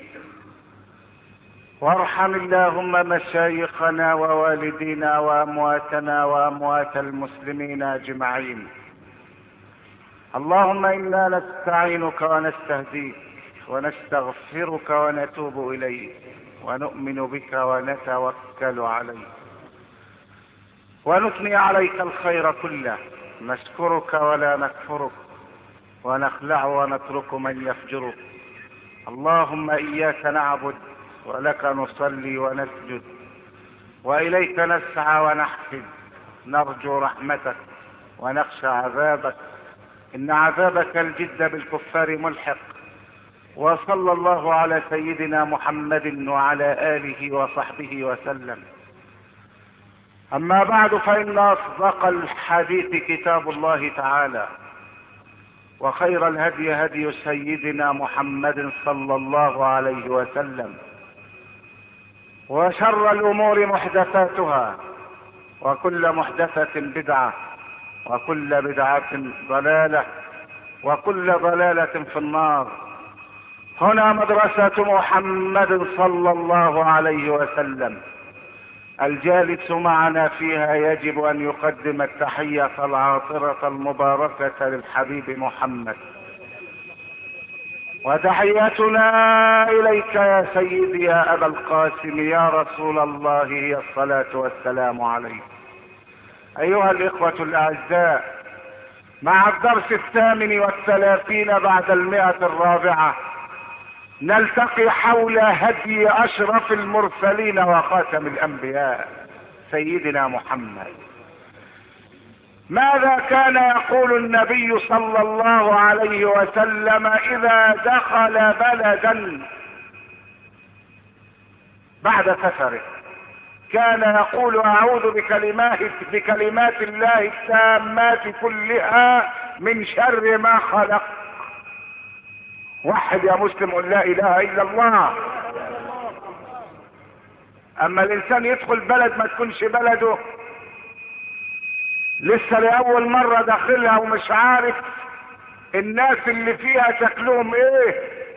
وارحم اللهم مشايخنا ووالدينا وامواتنا واموات المسلمين اجمعين اللهم انا نستعينك ونستهديك ونستغفرك ونتوب اليك ونؤمن بك ونتوكل عليك ونثني عليك الخير كله نشكرك ولا نكفرك ونخلع ونترك من يفجرك اللهم إياك نعبد ولك نصلي ونسجد وإليك نسعى ونحفد نرجو رحمتك ونخشى عذابك إن عذابك الجد بالكفار ملحق وصلى الله على سيدنا محمد وعلى آله وصحبه وسلم أما بعد فإن أصدق الحديث كتاب الله تعالى وخير الهدي هدي سيدنا محمد صلى الله عليه وسلم وشر الأمور محدثاتها وكل محدثة بدعة وكل بدعة ضلالة وكل ضلالة في النار هنا مدرسة محمد صلى الله عليه وسلم الجالس معنا فيها يجب ان يقدم التحية العاطرة المباركة للحبيب محمد وتحياتنا اليك يا سيدي يا ابا القاسم يا رسول الله هي الصلاة والسلام عليك ايها الاخوة الاعزاء مع الدرس الثامن والثلاثين بعد المئة الرابعة نلتقي حول هدي اشرف المرسلين وخاتم الانبياء سيدنا محمد ماذا كان يقول النبي صلى الله عليه وسلم اذا دخل بلدا بعد سفره كان يقول اعوذ بكلمات بكلمات الله التامات كلها من شر ما خلق وحد يا مسلم قل لا اله الا الله اما الانسان يدخل بلد ما تكونش بلده لسه لاول مرة داخلها ومش عارف الناس اللي فيها شكلهم ايه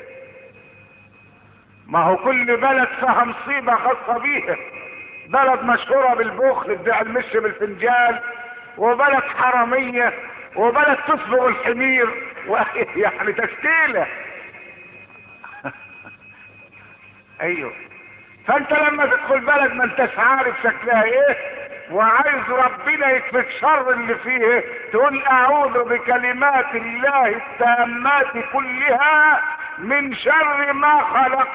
ما هو كل بلد فيها مصيبة خاصة بيها بلد مشهورة بالبخل تبيع المش بالفنجان وبلد حرامية وبلد تصبغ الحمير يعني تشكيله ايوه فانت لما تدخل بلد ما انتش عارف شكلها ايه وعايز ربنا يكفيك شر اللي فيه تقول اعوذ بكلمات الله التامات كلها من شر ما خلق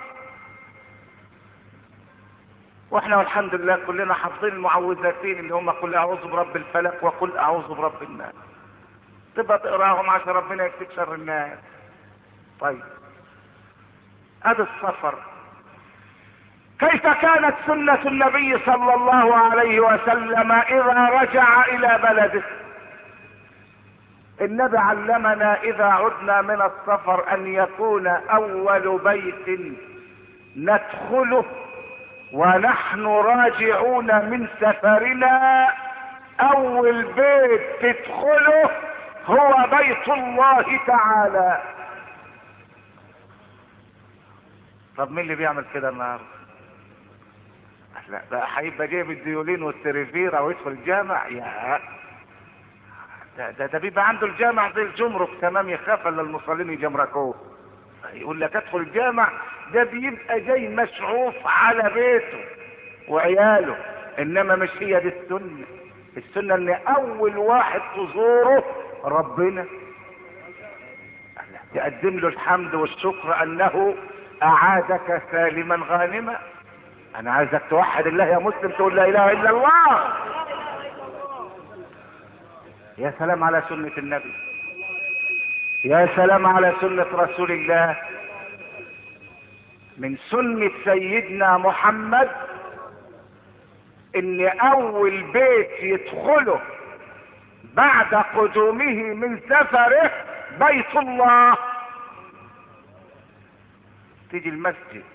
واحنا والحمد لله كلنا حافظين المعوذتين اللي هم قل اعوذ برب الفلق وقل اعوذ برب الناس تبقى تقراهم عشان ربنا يكفيك شر الناس طيب ادي السفر كيف كانت سنة النبي صلى الله عليه وسلم اذا رجع الى بلده النبي علمنا اذا عدنا من السفر ان يكون اول بيت ندخله ونحن راجعون من سفرنا اول بيت تدخله هو بيت الله تعالى طب مين اللي بيعمل كده النهارده لا بقى هيبقى جايب الديولين والتريفيرا ويدخل الجامع يا ده ده, ده بيبقى عنده الجامع زي الجمرك تمام يخاف الا المصلين يجمركوه يقول لك ادخل الجامع ده بيبقى جاي مشعوف على بيته وعياله انما مش هي دي السنه السنه ان اول واحد تزوره ربنا تقدم له الحمد والشكر انه اعادك سالما غانما انا عايزك توحد الله يا مسلم تقول لا اله الا الله يا سلام على سنة النبي يا سلام على سنة رسول الله من سنة سيدنا محمد ان اول بيت يدخله بعد قدومه من سفره بيت الله تيجي المسجد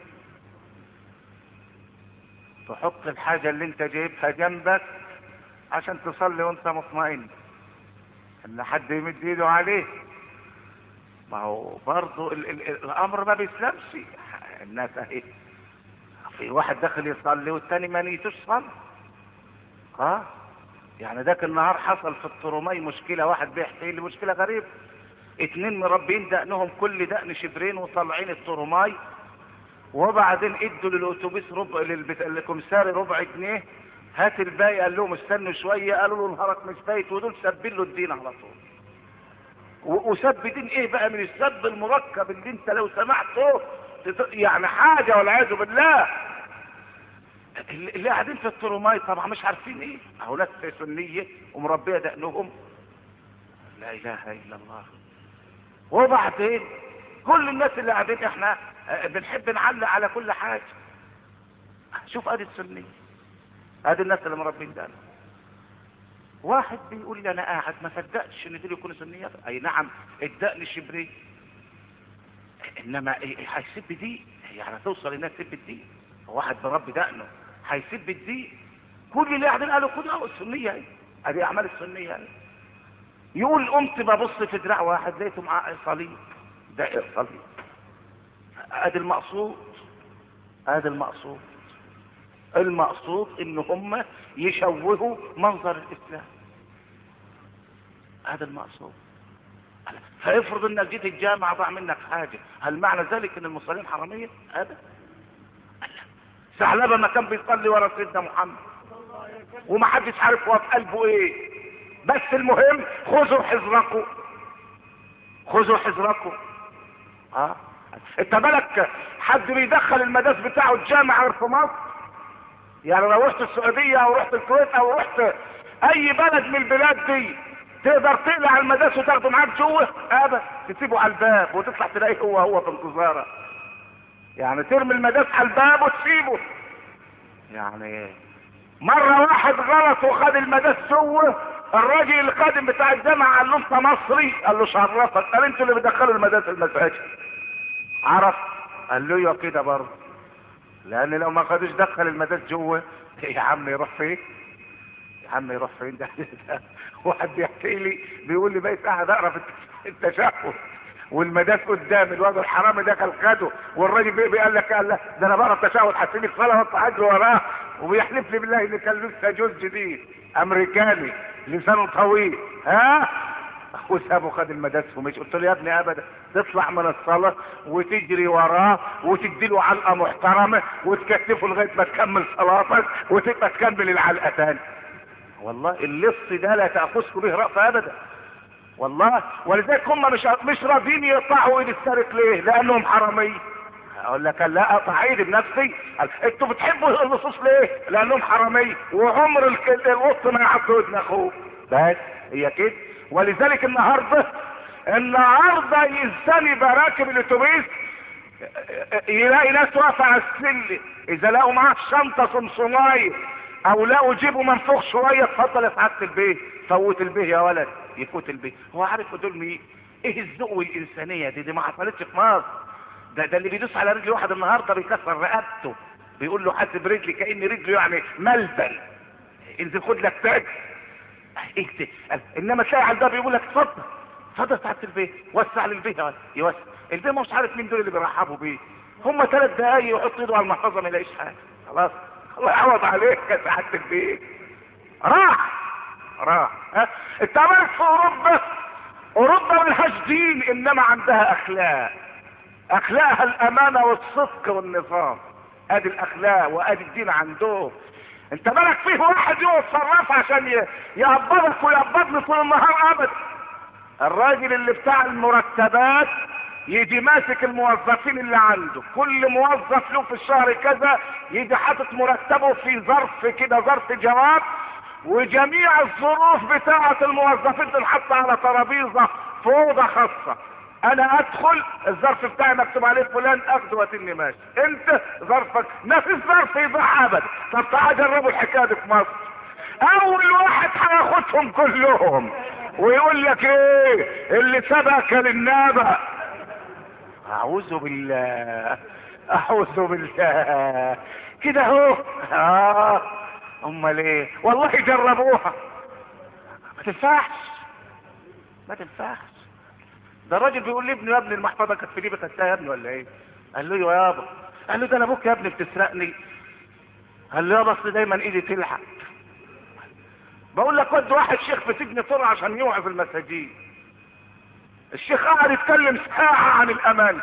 تحط الحاجة اللي انت جايبها جنبك عشان تصلي وانت مطمئن ان حد يمد ايده عليه ما هو برضه ال ال الامر ما بيسلمش الناس اهي في واحد داخل يصلي والتاني ما نيتوش صلي اه يعني ذاك النهار حصل في الطرمي مشكله واحد بيحكي لي مشكله غريبه اتنين مربين دقنهم كل دقن شبرين وطالعين الطرماي وبعدين ادوا للاتوبيس ربع للبت... للكمساري ربع جنيه هات الباقي قال لهم استنوا شويه قالوا له نهارك مش فايت ودول سبين له الدين على طول و- وسب دين ايه بقى من السب المركب اللي انت لو سمعته تت- يعني حاجه والعياذ بالله اللي اللي قاعدين في التروماي طبعا مش عارفين ايه اهو ناس سنيه ومربيه دقنهم لا اله الا الله وبعدين كل الناس اللي قاعدين احنا آه، بنحب نعلق على كل حاجه شوف ادي السنيه ادي الناس اللي مربين دقنهم واحد بيقول لي انا قاعد ما صدقتش ان دول يكونوا سنيات اي نعم الدقن شبري انما إيه- إيه هيسب دي يعني توصل انها تسب الدين واحد بربي دقنه هيسب الدين كل اللي قاعدين قالوا خد اهو السنيه اهي ادي اعمال السنيه اهي يقول قمت ببص في دراع واحد لقيته معاه صليب ده إيه صليب ادي المقصود ادي المقصود المقصود ان هم يشوهوا منظر الاسلام هذا المقصود فافرض انك جيت الجامعة ضاع منك حاجة هل معنى ذلك ان المصلين حرامية هذا ثعلبة ما كان بيصلي ورا سيدنا محمد وما حدش عارف هو في قلبه ايه بس المهم خذوا حذركم خذوا حذركم اه انت بالك حد بيدخل المداس بتاعه الجامعة غير في مصر يعني لو رحت السعودية او رحت الكويت او رحت اي بلد من البلاد دي تقدر تقلع المداس وتاخده معاك جوه ابدا تسيبه على الباب وتطلع تلاقيه هو هو في انتظارك يعني ترمي المداس على الباب وتسيبه يعني مرة واحد غلط وخد المداس جوه الراجل القادم بتاع الجامعة قال له انت مصري قال له شرفك قال انتوا اللي بتدخلوا المداس المساجد عرف قال له ايوه كده برضه لان لو ما خدوش دخل المداس جوه يا عم يروح فين يا عم يروح فين ده, ده واحد بيحكي لي بيقول لي بقيت قاعد اقرا في التشهد والمداس قدامي الواد الحرامي دخل خده والراجل بي- بيقول لك قال لا ده انا بقرا التشهد هسيب الصلاه واطلع اجري وراه وبيحلف لي بالله ان كان لسه جوز جديد امريكاني لسانه طويل ها وسابه خد المداس ومش قلت له يا ابني ابدا تطلع من الصلاه وتجري وراه وتديله علقه محترمه وتكتفه لغايه ما تكمل صلاتك وتبقى تكمل العلقه تاني والله اللص ده لا تاخذكم به رأفة ابدا والله ولذلك هم مش مش راضيين يقطعوا ايد السارق ليه؟ لانهم حراميه اقول لك لا اقطع ايدي بنفسي قال، انتوا بتحبوا اللصوص ليه؟ لانهم حراميه وعمر الك- القط ما يعض ودن اخوه بس هي كده ولذلك النهارده النهارده يزني براكب الاتوبيس يلاقي ناس واقفه على السلم اذا لقوا معاه شنطه صمصومايه او لقوا جيبه منفوخ شويه اتفضل يا سعاده البيه فوت البيه يا ولد يفوت البيه هو عارف دول مين ايه الذوق والانسانيه دي دي ما حصلتش في مصر ده ده اللي بيدوس على رجل واحد النهارده بيكسر رقبته بيقول له حاسب رجلي كان رجله يعني ملبن انزل خد لك تاج ايه ده قال، انما تلاقي على الباب يقول لك اتفضل اتفضل سعاده البيه وسع للبيه يا ولد يوسع البيه مش عارف مين دول اللي بيرحبوا بيه هم ثلاث دقايق يحط ايده على المحفظه ما يلاقيش حاجه خلاص الله يعوض عليك يا سعاده البيه راح راح ها انت عملت في اوروبا اوروبا ملهاش دين انما عندها اخلاق اخلاقها الامانه والصدق والنظام ادي الاخلاق وادي الدين عندهم انت بالك فيه واحد يقف صراف عشان ي- يقبضك ويقبضني طول النهار ابدا الراجل اللي بتاع المرتبات يجي ماسك الموظفين اللي عنده كل موظف له في الشهر كذا يجي حاطط مرتبه في ظرف كده ظرف جواب وجميع الظروف بتاعة الموظفين تنحط على ترابيزة في أوضة خاصة أنا أدخل الظرف بتاعي مكتوب عليه فلان أخده واتني ماشي أنت ظرفك ما في ظرف يضيع أبدا طب تعال جربوا الحكاية دي في مصر أول واحد هياخدهم كلهم ويقول لك إيه اللي سبق للنبأ أعوذ بالله أعوذ بالله كده أهو آه امال ايه والله جربوها ما تنفعش ما تنفعش ده الراجل بيقول لابنه يا ابني المحفظه كانت في جيبك خدتها يا ابني ولا ايه قال له ايوه يابا قال له ده انا ابوك يا ابني بتسرقني قال له يابا اصل دايما ايدي تلحق بقول لك ود واحد شيخ في سجن طرع عشان يوعظ المساجين الشيخ قعد يتكلم ساعة عن الأمان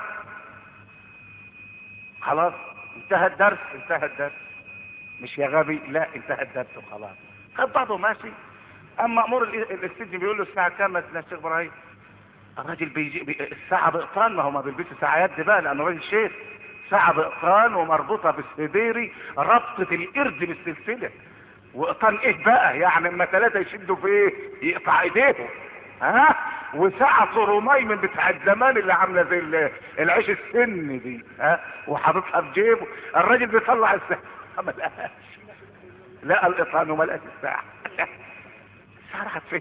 خلاص انتهى الدرس انتهى الدرس مش يا غبي لا انتهى الدرس وخلاص خد بعضه ماشي اما مأمور ال- السجن بيقول له الساعة كام يا سيدنا الشيخ ابراهيم الراجل بيجي بي... الساعة بإقران ما هو ما بيلبسش ساعة يد بقى لأنه راجل شيخ ساعة بإقران ومربوطة بالسديري ربطة القرد بالسلسلة وإقران إيه بقى يعني اما ثلاثة يشدوا في إيه يقطع إيديهم ها وساعة طرماي من بتاع الزمان اللي عاملة زي ال- العيش السن دي ها وحاططها في جيبه الراجل بيطلع الساعة ما لقاهاش لقى الإقران وما لقاش الساعة الساعة راحت فين؟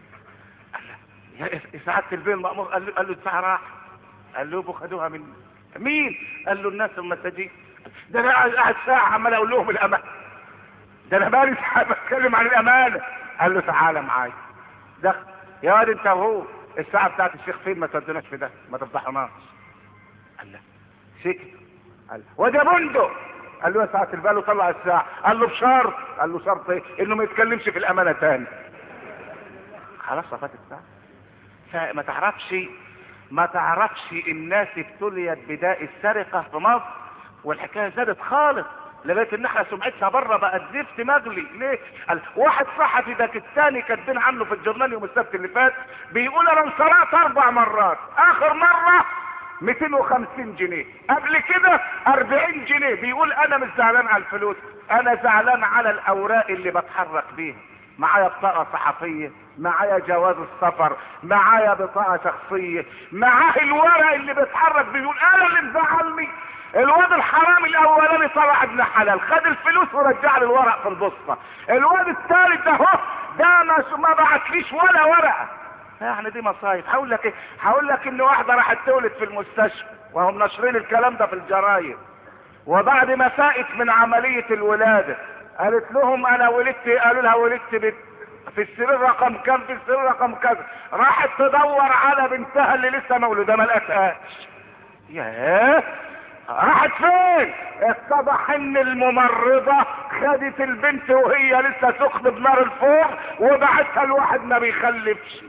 يا سعادة البيه المأمور قال له قال له الساعة راح قال له خدوها مني مين؟ قال له الناس المساجين ده انا قاعد قاعد ساعة عمال اقول لهم الأمانة ده انا بقالي ساعة بتكلم عن الأمانة قال له تعالى معايا دخل يا واد انت وهو الساعة بتاعت الشيخ فين ما تودوناش في ده ما تفضحوناش قال له سكت قال له وده بندق قال له يا ساعة البال وطلع الساعة قال له بشرط قال له شرط ايه انه ما يتكلمش في الأمانة تاني خلاص صفات الساعة فما تعرفش ما تعرفش الناس ابتليت بداء السرقة في مصر والحكاية زادت خالص لغاية ان احنا سمعتها بره بقت زفت مغلي ليه؟ قال واحد صحفي باكستاني كاتبين عنه في الجورنال يوم السبت اللي فات بيقول انا انسرقت اربع مرات اخر مرة 250 جنيه قبل كده 40 جنيه بيقول انا مش زعلان على الفلوس انا زعلان على الاوراق اللي بتحرك بيها معايا بطاقة صحفية معايا جواز السفر معايا بطاقة شخصية معاه الورق اللي بيتحرك بيقول انا اللي مزعلني الواد الحرامي الاولاني طلع ابن حلال خد الفلوس ورجع لي الورق في البوسطة الواد الثالث ده هو ده ما ما بعتليش ولا ورقة يعني دي مصايب هقول لك ايه هقول لك ان واحدة راحت تولد في المستشفى وهم ناشرين الكلام ده في الجرايد وبعد ما فاقت من عملية الولادة قالت لهم انا ولدت قالوا لها ولدت بت في السرير رقم كام في السرير رقم كذا راحت تدور على بنتها اللي لسه مولوده ما لقتهاش ياه راحت فين اتضح ان الممرضة خدت البنت وهي لسه سخن بنار الفوق وبعتها لواحد ما بيخلفش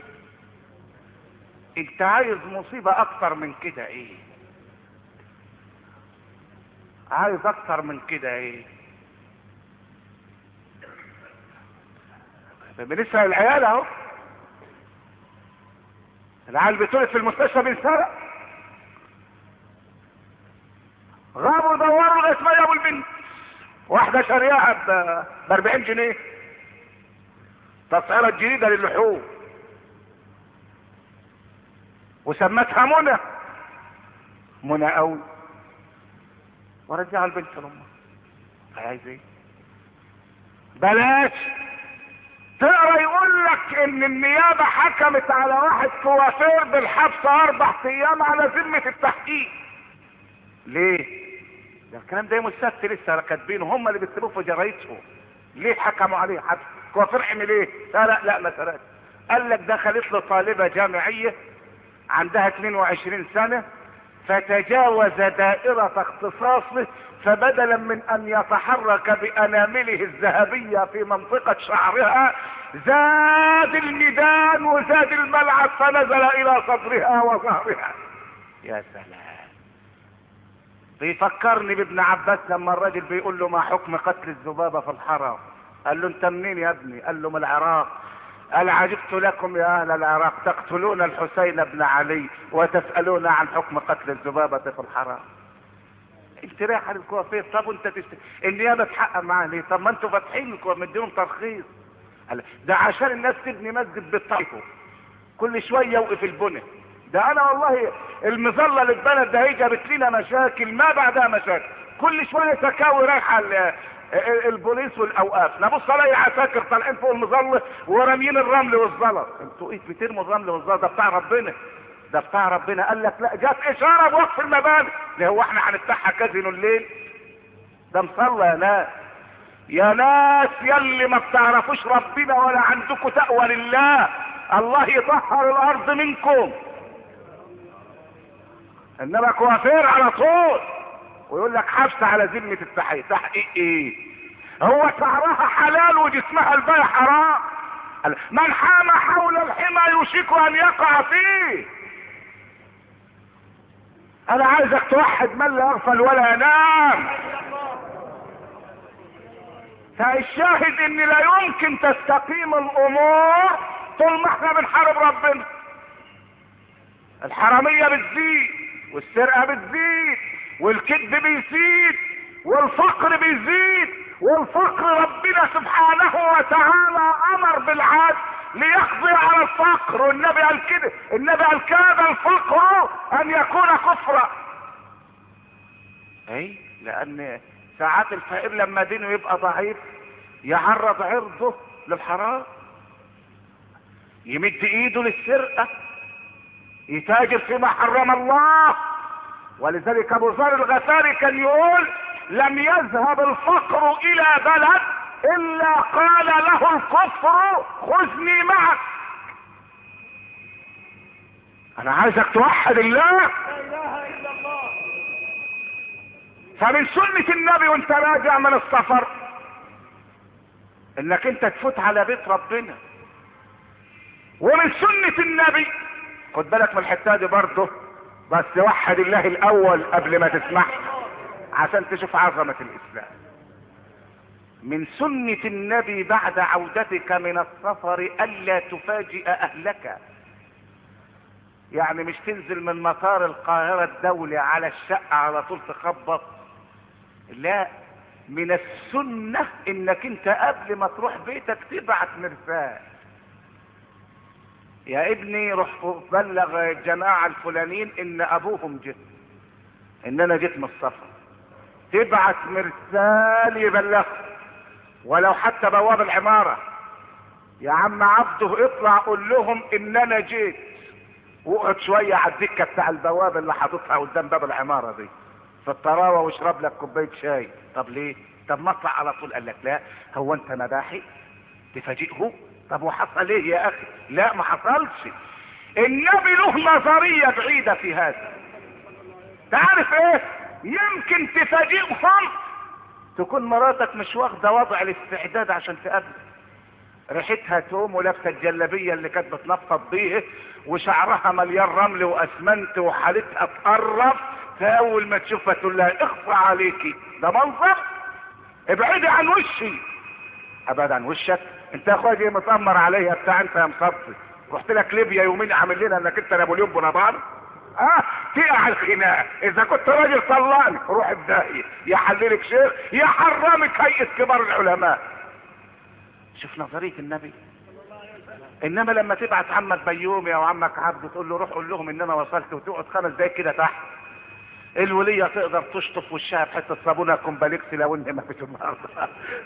انت عايز مصيبة اكتر من كده ايه عايز اكتر من كده ايه بنسأل العيال اهو العيال بتولد في المستشفى بينسرق غابوا دوروا لغايه ما جابوا البنت واحده شارياها ب 40 جنيه تسعيره جديده للحوم وسمتها منى منى قوي ورجعوا البنت لامها عايز ايه بلاش تقرا يقول لك ان النيابه حكمت على واحد كوافير بالحبس اربع ايام على ذمه التحقيق ليه ده الكلام ده يوم السبت لسه كاتبينه هم اللي بيكتبوه في جرايدهم ليه حكموا عليه حبس كوافير عمل ايه لا لا لا ما سرقش قال لك دخلت له طالبه جامعيه عندها 22 سنه فتجاوز دائرة اختصاصه فبدلا من ان يتحرك بانامله الذهبية في منطقة شعرها زاد الميدان وزاد الملعب فنزل الى صدرها وظهرها يا سلام بيفكرني بابن عباس لما الراجل بيقول له ما حكم قتل الذبابة في الحرم قال له انت منين يا ابني قال له من العراق قال عجبت لكم يا اهل العراق تقتلون الحسين بن علي وتسألون عن حكم قتل الذبابة في الحرام انت رايح على الكوافير طب وانت تست... النيابة تحقق معاه ليه طب ما انتوا فاتحين الكوافير مديهم ترخيص قال ده عشان الناس تبني مسجد بالطريقه كل شوية يوقف البنى ده انا والله المظلة اللي اتبنت ده هي جابت لنا مشاكل ما بعدها مشاكل كل شوية تكاوي رايحة ال- البوليس والاوقاف نبص الاقي عساكر طالعين فوق المظله وراميين الرمل والزلط انتوا ايه بترموا الرمل والزلط ده بتاع ربنا ده بتاع ربنا قال لك لا جت اشاره بوقف المباني اللي هو احنا هنفتحها كازينو الليل ده مصلى يا ناس يا ناس يلي ما بتعرفوش ربنا ولا عندكم تقوى لله الله يطهر الارض منكم انما كوافير على طول ويقول لك حبس على ذمة التحقيق تحقيق ايه هو شعرها حلال وجسمها الباقي حرام قال من حام حول الحمى يوشك ان يقع فيه انا عايزك توحد من لا يغفل ولا ينام فالشاهد ان لا يمكن تستقيم الامور طول ما احنا بنحارب ربنا الحرامية بتزيد والسرقة بتزيد والكذب بيزيد والفقر بيزيد والفقر ربنا سبحانه وتعالى امر بالعدل ليقضي على الفقر والنبي قال كده النبي قال كاد الفقر ان يكون كفرا اي لان ساعات الفقير لما دينه يبقى ضعيف يعرض عرضه للحرام يمد ايده للسرقة يتاجر فيما حرم الله ولذلك ابو ذر الغفاري كان يقول لم يذهب الفقر الى بلد الا قال له الكفر خذني معك انا عايزك توحد الله لا اله الا الله فمن سنة النبي وانت راجع من السفر انك انت تفوت على بيت ربنا ومن سنة النبي خد بالك من الحتة دي برضه بس وحد الله الاول قبل ما تسمعها عشان تشوف عظمة الاسلام من سنة النبي بعد عودتك من السفر الا تفاجئ اهلك يعني مش تنزل من مطار القاهرة الدولي على الشقة على طول تخبط لا من السنة انك انت قبل ما تروح بيتك تبعت مرسال يا ابني روح بلغ الجماعة الفلانيين ان ابوهم جه ان انا جيت من السفر تبعت مرسال يبلغ ولو حتى بواب العمارة يا عم عبده اطلع قول لهم ان انا جيت واقعد شوية على الدكة بتاع البوابة اللي حاططها قدام باب العمارة دي في الطراوة واشرب لك كوباية شاي طب ليه طب ما اطلع على طول قال لك لا هو انت مباحي تفاجئه طب وحصل ايه يا اخي لا ما حصلش النبي له نظرية بعيدة في هذا تعرف ايه يمكن تفاجئهم تكون مراتك مش واخدة وضع الاستعداد عشان تقابلك ريحتها توم ولابسه الجلابيه اللي كانت بتنفض بيه وشعرها مليان رمل واسمنت وحالتها تقرب فاول ما تشوفها تقول لها اخفى عليكي ده منظر ابعدي عن وشي ابعد عن وشك انت يا اخويا جاي متامر عليا بتاع انت يا مصبصي رحت لك ليبيا يومين عامل لنا انك انت نابليون بونابرت اه تقع الخناقه اذا كنت راجل طلقني روح بداهيه يحللك شيخ يحرمك هيئه كبار العلماء شوف نظريه النبي انما لما تبعت عمك بيومي او عمك عبد تقول له روح قول لهم ان انا وصلت وتقعد خمس دقايق كده تحت الولية تقدر تشطف وشها بحتة صابونة كومباليكس لو ان ما فيش النهارده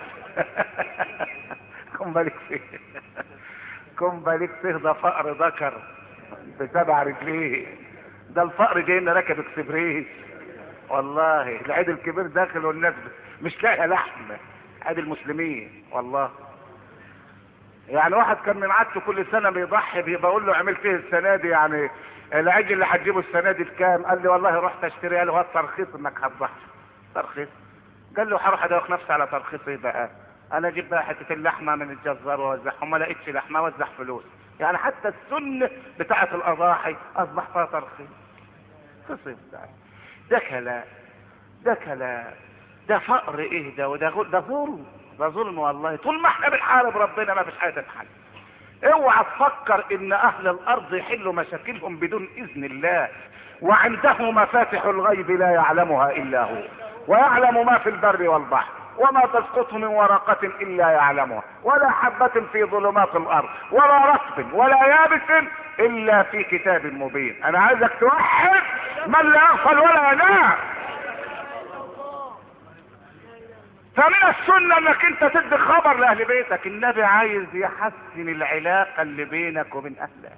كومباليكس كومباليكس ده فقر ذكر بسبع رجليه ده الفقر جاي لنا راكب اكسبريس والله العيد الكبير داخل والناس مش لاقيه لحم عيد المسلمين والله يعني واحد كان من عادته كل سنه بيضحي بي- بقول له عملت ايه السنه دي يعني العيد اللي هتجيبه السنه دي بكام؟ قال لي والله رحت اشتري قال له هات ترخيص انك هتضحي ترخيص قال له هروح ادوخ نفسي على ترخيص ايه بقى؟ انا اجيب بقى حته اللحمه من الجزار واوزعها ما لقيتش لحمه اوزع فلوس يعني حتى السنه بتاعه الاضاحي اصبح فيها ترخيص خصم ده ده كلام ده كلام ده فقر ايه ده وده غل- ده ظلم ده ظلم والله طول ما احنا بنحارب ربنا ما فيش حاجه تتحل اوعى تفكر ان اهل الارض يحلوا مشاكلهم بدون اذن الله وعنده مفاتح الغيب لا يعلمها الا هو ويعلم ما في البر والبحر وما تسقط من ورقة إلا يعلمها ولا حبة في ظلمات الأرض ولا رطب ولا يابس إلا في كتاب مبين أنا عايزك توحد من لا يغفل ولا ينام فمن السنة انك انت تدي خبر لاهل بيتك النبي عايز يحسن العلاقة اللي بينك وبين اهلك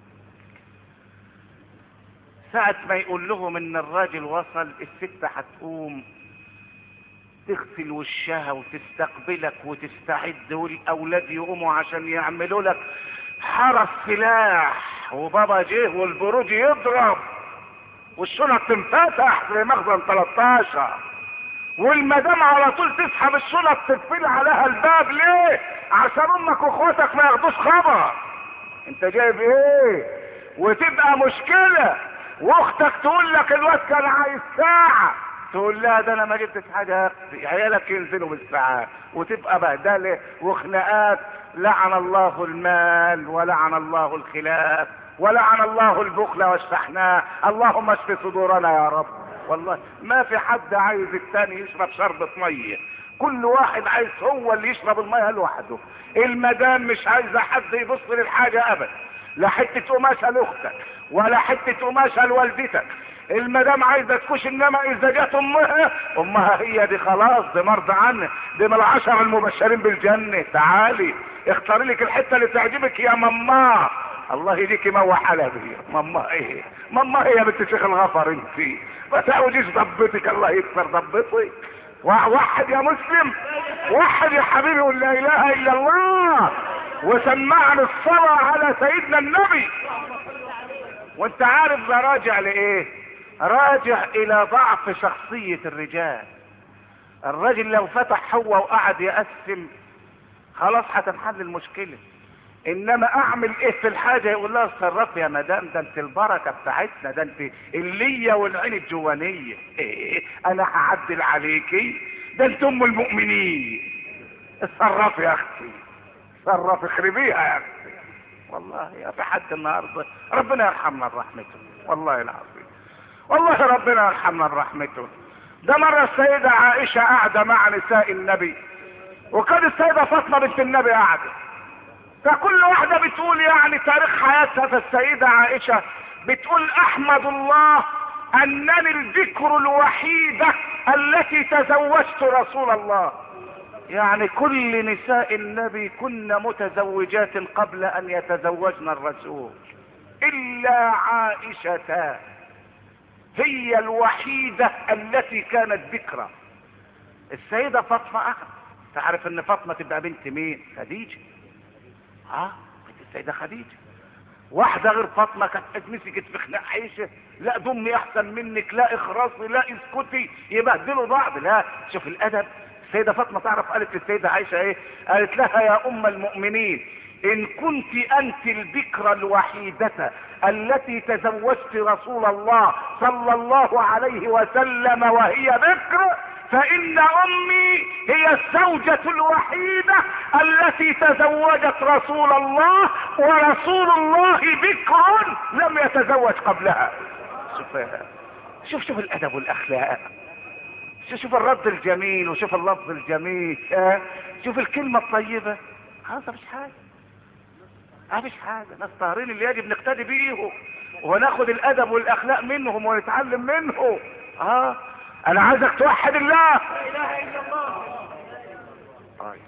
ساعة ما يقول لهم ان الراجل وصل الست هتقوم تغسل وشها وتستقبلك وتستعد والاولاد يقوموا عشان يعملوا لك حرس سلاح وبابا جه والبروج يضرب والشنط تنفتح زي مخزن 13 والمدام على طول تسحب الشنط تقفل عليها الباب ليه عشان امك واخواتك ما ياخدوش خبر انت جايب ايه وتبقى مشكلة واختك تقول لك الواد كان عايز ساعة تقول لها ده انا ما جبتش حاجة يا اختي عيالك ينزلوا بالساعات وتبقى بهدلة وخناقات لعن الله المال ولعن الله الخلاف ولعن الله البخل والشحناء اللهم اشف صدورنا يا رب والله ما في حد عايز التاني يشرب شربة مية كل واحد عايز هو اللي يشرب المية لوحده المدام مش عايزة حد يبص للحاجة ابدا لا حتة قماشة لاختك ولا حتة قماشة لوالدتك المدام عايزة تكوش انما اذا جت امها امها هي دي خلاص دي مرضى عنها دي من العشر المبشرين بالجنة تعالي اختاري لك الحتة اللي تعجبك يا ماما الله يديكي موا حلبي ماما ايه ماما هي بنت شيخ الغفر انت ما تعوجيش ضبتك الله يكسر ضبتك وحد يا مسلم وحد يا حبيبي قول لا اله الا الله وسمعنا الصلاة على سيدنا النبي وانت عارف ده راجع لايه راجع الى ضعف شخصية الرجال الراجل لو فتح هو وقعد يقسم خلاص هتنحل المشكلة انما اعمل ايه في الحاجة يقول لها اتصرف يا مدام ده انت البركة بتاعتنا ده انت اللية والعين الجوانية ايه انا هعدل عليكي ده انت ام المؤمنين اتصرفي يا اختي اتصرفي اخربيها يا اختي والله يا في حد النهارده ربنا يرحمنا برحمته والله العظيم والله ربنا يرحمنا برحمته ده مرة السيدة عائشة قاعدة مع نساء النبي وكان السيدة فاطمة بنت النبي قاعدة فكل واحدة بتقول يعني تاريخ حياتها فالسيدة عائشة بتقول احمد الله انني الذكر الوحيدة التي تزوجت رسول الله يعني كل نساء النبي كن متزوجات قبل ان يتزوجن الرسول الا عائشة هي الوحيدة التي كانت ذكرى السيدة فاطمة احد تعرف ان فاطمة تبقى بنت مين خديجة اه بنت السيدة خديجة واحدة غير فاطمة كانت مسكت في خناق عيشة لا دمي احسن منك لا اخرسي لا اسكتي يبهدلوا بعض لا شوف الادب السيدة فاطمة تعرف قالت للسيدة عائشة ايه قالت لها يا ام المؤمنين ان كنت انت البكرة الوحيدة التي تزوجت رسول الله صلى الله عليه وسلم وهي بكر فان امي هي الزوجة الوحيدة التي تزوجت رسول الله ورسول الله بكر لم يتزوج قبلها شوف شوف شوف الادب والاخلاق شوف شوف الرد الجميل وشوف اللفظ الجميل اه شوف الكلمة الطيبة خلاص مفيش حاجة مفيش حاجة ناس طاهرين اللي يجب نقتدي بيهم وناخد الادب والاخلاق منهم ونتعلم منه اه انا عايزك توحد الله لا اله الا الله طيب.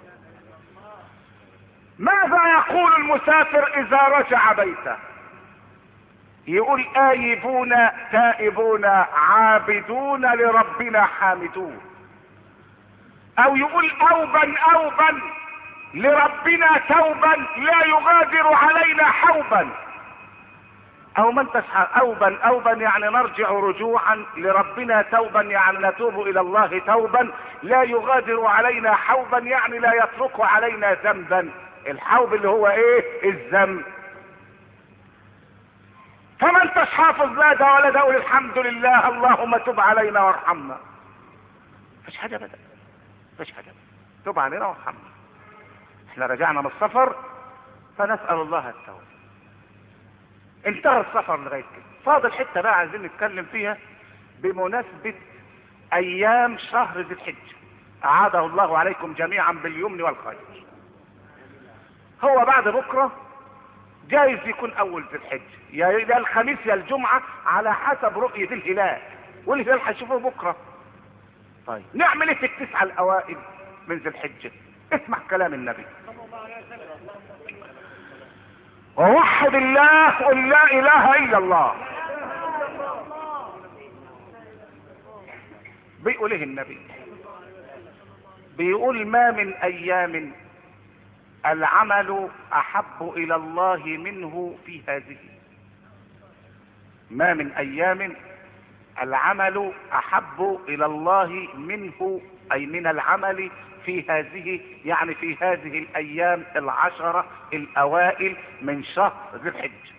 ماذا يقول المسافر اذا رجع بيته يقول آيبون تائبون عابدون لربنا حامدون او يقول اوبا اوبا لربنا توبا لا يغادر علينا حوبا او من تسحى اوبا اوبا يعني نرجع رجوعا لربنا توبا يعني نتوب الى الله توبا لا يغادر علينا حوبا يعني لا يترك علينا ذنبا الحوب اللي هو ايه الذنب فما انتش حافظ لا ده ولا ده قول الحمد لله اللهم تب علينا وارحمنا مفيش حاجه ابدا مفيش حاجه تب علينا وارحمنا احنا رجعنا من السفر فنسال الله التوبه انتهى السفر لغايه كده فاضل حته بقى عايزين نتكلم فيها بمناسبه ايام شهر ذي الحجه اعاده الله عليكم جميعا باليمن والخير هو بعد بكره جايز يكون اول ذي الحجه يا يا الخميس يا الجمعه على حسب رؤيه الهلال والهلال هنشوفه بكره طيب نعمل ايه في التسعه الاوائل من ذي الحجه اسمع كلام النبي ووحد الله قل لا اله الا الله بيقول ايه النبي بيقول ما من ايام العمل احب الى الله منه في هذه ما من ايام العمل احب الى الله منه اي من العمل في هذه يعني في هذه الايام العشرة الاوائل من شهر ذي الحجة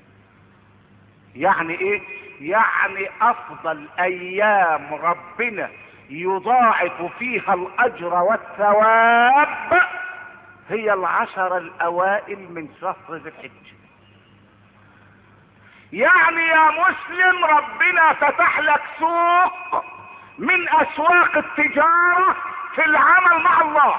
يعني ايه يعني افضل ايام ربنا يضاعف فيها الاجر والثواب هي العشر الاوائل من شهر ذي الحجة يعني يا مسلم ربنا فتح لك سوق من اسواق التجارة في العمل مع الله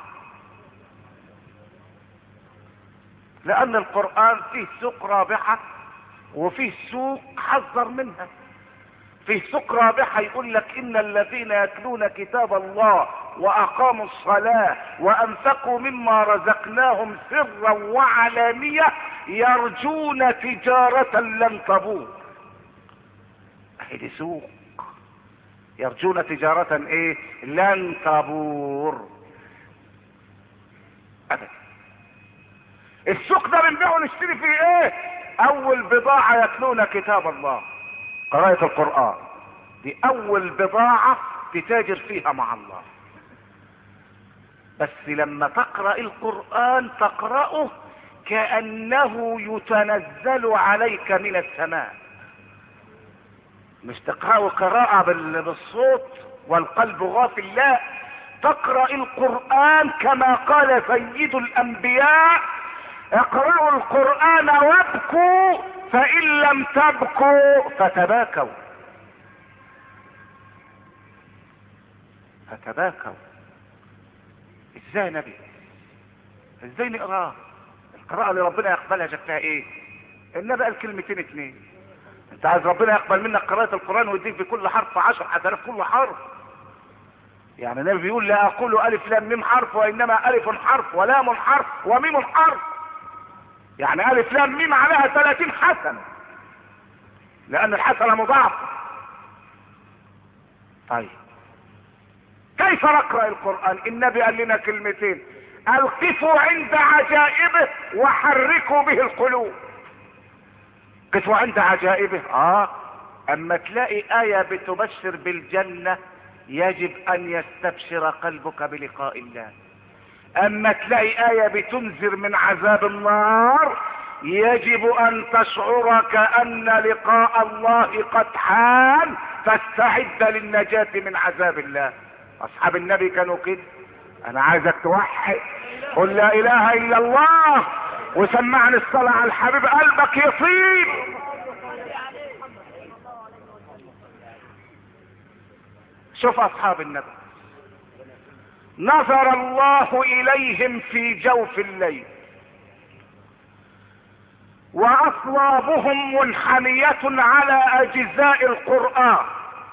لان القرآن فيه سوق رابحة وفيه سوق حذر منها فيه سوق رابحة يقول لك ان الذين يتلون كتاب الله واقاموا الصلاة وانفقوا مما رزقناهم سرا وعلانية يرجون تجارة لن تبور اهي سوق يرجون تجارة ايه لن تبور ابدا السوق ده بنبيعه ونشتري فيه ايه اول بضاعة يتلون كتاب الله قراءة القرآن دي اول بضاعة تتاجر فيها مع الله بس لما تقرأ القرآن تقرأه كأنه يتنزل عليك من السماء مش تقرأه قراءة بال- بالصوت والقلب غافل لا تقرأ القرآن كما قال سيد الأنبياء اقرأوا القرآن وابكوا فإن لم تبكوا فتباكوا فتباكوا ازاي يا نبي ازاي نقراه القراءة اللي ربنا يقبلها شكلها ايه النبي قال كلمتين اتنين انت عايز ربنا يقبل منك قراءة القرآن ويديك بكل حرف عشر حسنات كل حرف يعني النبي بيقول لا اقول الف لام ميم حرف وانما الف حرف ولام حرف وميم حرف يعني الف لام ميم عليها 30 حسنة لان الحسنة مضاعفة طيب كيف نقرأ القرآن النبي قال لنا كلمتين القفوا عند عجائبه وحركوا به القلوب قفوا عند عجائبه اه اما تلاقي آية بتبشر بالجنة يجب ان يستبشر قلبك بلقاء الله اما تلاقي آية بتنذر من عذاب النار يجب ان تشعر كأن لقاء الله قد حان فاستعد للنجاة من عذاب الله اصحاب النبي كانوا كده انا عايزك توحد قل لا اله الا الله وسمعني الصلاة على الحبيب قلبك يصيب شوف اصحاب النبي نظر الله اليهم في جوف الليل واصوابهم منحنية على اجزاء القرآن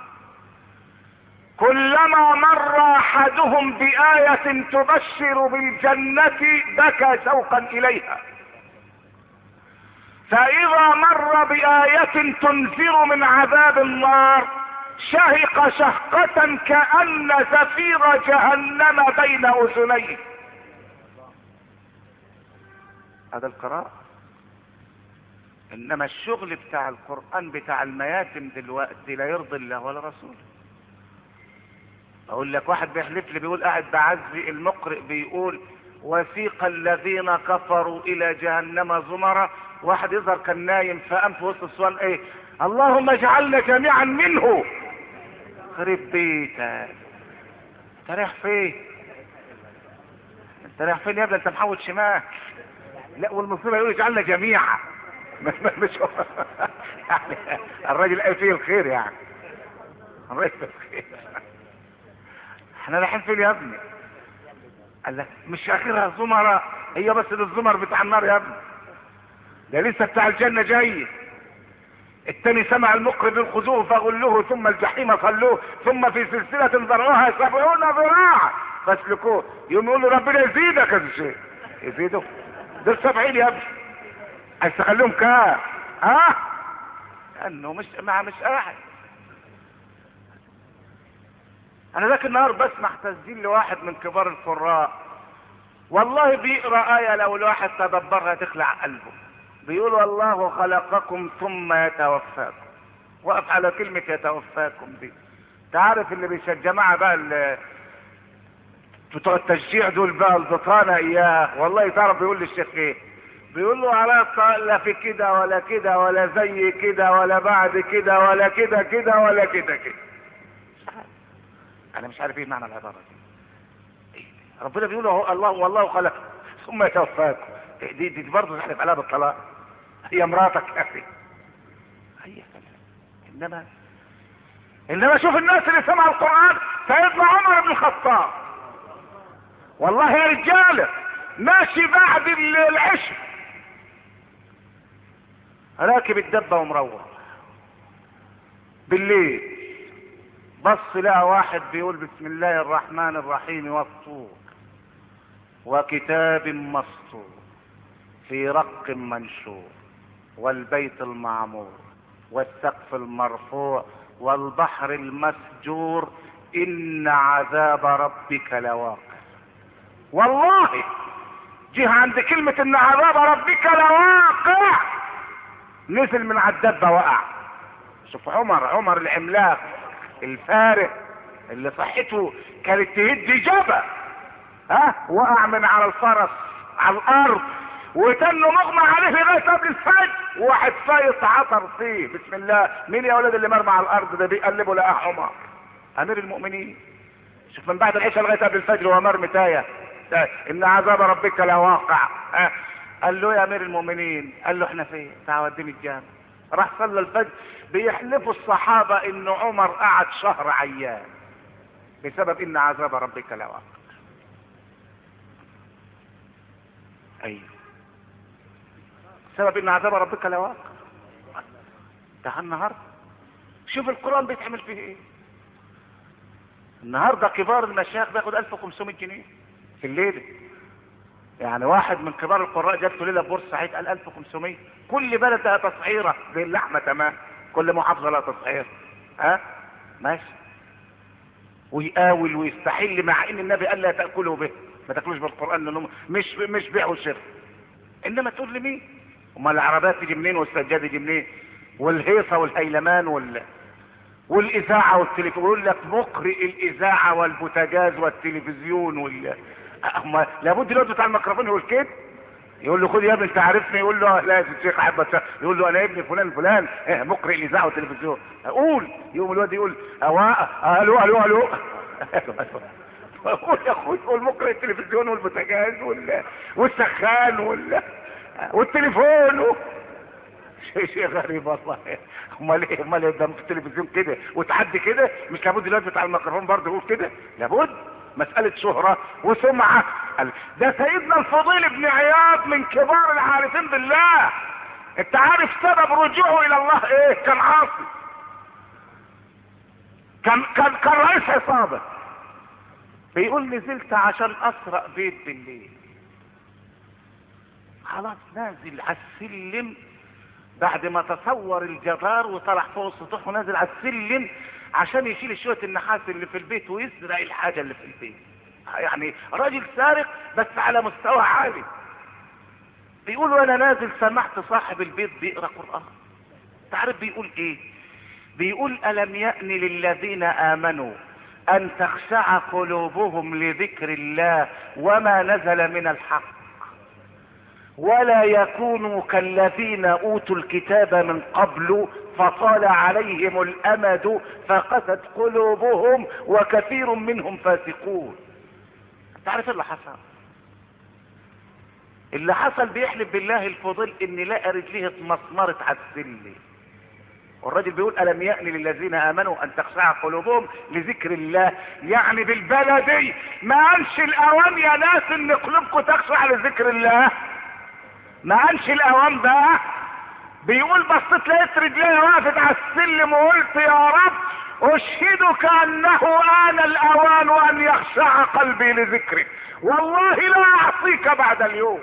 كلما مر احدهم بآية تبشر بالجنة بكى شوقا اليها فاذا مر بآية تنذر من عذاب النار شهق شهقة كأن زفير جهنم بين اذنيه هذا القراءة انما الشغل بتاع القرآن بتاع المياتم دلوقتي لا يرضي الله ولا رسوله اقول لك واحد بيحلف لي بيقول قاعد بعزي المقرئ بيقول وسيق الذين كفروا الى جهنم زمرا واحد يظهر كان نايم فقام في وسط السؤال ايه اللهم اجعلنا جميعا منه خرب بيتك انت رايح فين انت رايح فين يا ابني انت محول شمال لا والمصيبه يقول اجعلنا جميعا مش مش يعني الراجل قال فيه الخير يعني الراجل فيه الخير احنا رايحين فين يا ابني قال لك مش اخرها زمرة هي بس الزمر بتاع النار يا ابني ده لسه بتاع الجنة جاي التاني سمع المقرب الخذوه فغلوه ثم الجحيم صلوه ثم في سلسلة ذرعها سبعون ذراعا فاسلكوه يوم يقول له ربنا يزيدك هذا الشيء يزيده دول سبعين يا ابني عايز تخليهم كام ها انه مش مع مش قاعد انا ذاك النهار بسمع تسجيل لواحد من كبار القراء والله بيقرا ايه لو الواحد تدبرها تخلع قلبه بيقول والله خلقكم ثم يتوفاكم وقف على كلمة يتوفاكم دي تعرف اللي بيشجع جماعة بقى اللي بتوع التشجيع دول بقى البطانة اياه والله تعرف بيقول للشيخ ايه بيقول له على لا في كده ولا كده ولا زي كده ولا بعد كده ولا كده كده ولا كده كده انا مش عارف ايه معنى العبارة دي إيه؟ ربنا بيقول له الله والله خلق ثم يتوفاكم دي دي برضه تحلف عليها بالطلاق هي مراتك يا اخي اي كلام انما انما شوف الناس اللي سمعوا القرآن سيدنا عمر بن الخطاب والله يا رجالة ماشي بعد العشاء راكب الدبة ومروح بالليل بص لقى واحد بيقول بسم الله الرحمن الرحيم والطور وكتاب مسطور في رق منشور والبيت المعمور والسقف المرفوع والبحر المسجور ان عذاب ربك لواقع والله جه عند كلمة ان عذاب ربك لواقع نزل من على الدبة وقع شوف عمر عمر العملاق الفارق اللي صحته كانت تهد جبل ها وقع من على الفرس على الارض وتنه مغمى عليه لغايه قبل الفجر وواحد فايت عطر فيه بسم الله مين يا ولد اللي مرمى على الارض ده بيقلبه لقاه عمر امير المؤمنين شوف من بعد العشاء لغايه قبل الفجر وهو مرمي تايه ان عذاب ربك لواقع ها قال له يا امير المؤمنين قال له احنا فين تعال وديني الجامع راح صلى الفجر بيحلفوا الصحابه ان عمر قعد شهر عيان بسبب ان عذاب ربك لواقع ايوه سبب ان عذاب ربك لواقع ده النهارده شوف القران بيتعمل فيه ايه النهارده كبار المشايخ بياخد 1500 جنيه في الليله يعني واحد من كبار القراء جات له ليله بورسعيد قال 1500 كل بلد لها تصعيره زي اللحمه تمام كل محافظه لها تصعير ها ماشي ويقاول ويستحل مع ان النبي قال لا تاكلوا به ما تاكلوش بالقران لانه مش مش بيع وشراء انما تقول لمين امال العربات تيجي منين والسجاد يجي منين والهيصه والهيلمان وال والاذاعه والتلفزيون يقول لك مقرئ الاذاعه والبوتاجاز والتلفزيون وال أما لابد دلوقتي بتاع الميكروفون يقول كده يقول له خد يا ابني انت عارفني يقول له لا يا الشيخ احب أتشا. يقول له انا ابن فلان فلان إيه مقرئ الاذاعه والتلفزيون اقول يقوم الواد يقول أوا الو الو الو قول يا اخوي قول مقرئ التلفزيون والبوتاجاز وال... والسخان وال... والتليفون و... شيء شيء غريب والله امال ايه امال ده في التلفزيون كده وتعدي كده مش لابد دلوقتي بتاع الميكروفون برضه يقول كده لابد مسألة شهرة وسمعة ده سيدنا الفضيل بن عياض من كبار العارفين بالله انت عارف سبب رجوعه الى الله ايه كان عاصي كان كان كان رئيس عصابة بيقول نزلت عشان اسرق بيت بالليل خلاص نازل على السلم بعد ما تصور الجدار وطلع فوق السطوح ونازل على السلم عشان يشيل شوية النحاس اللي في البيت ويسرق الحاجة اللي في البيت يعني راجل سارق بس على مستوى عالي بيقول وانا نازل سمعت صاحب البيت بيقرا قران تعرف بيقول ايه بيقول الم يأن للذين امنوا ان تخشع قلوبهم لذكر الله وما نزل من الحق ولا يكونوا كالذين اوتوا الكتاب من قبل فطال عليهم الامد فقست قلوبهم وكثير منهم فاسقون تعرف إيه اللي حصل اللي حصل بيحلف بالله الفضيل ان لقى رجليه اتمسمرت على السلم والراجل بيقول الم يأن للذين امنوا ان تخشع قلوبهم لذكر الله يعني بالبلدي ما انش الاوان يا ناس ان قلوبكم تخشع لذكر الله ما انش الاوان بقى بيقول بصيت لقيت رجلي وقفت على السلم وقلت يا رب اشهدك انه ان الاوان ان يخشع قلبي لذكرك والله لا اعصيك بعد اليوم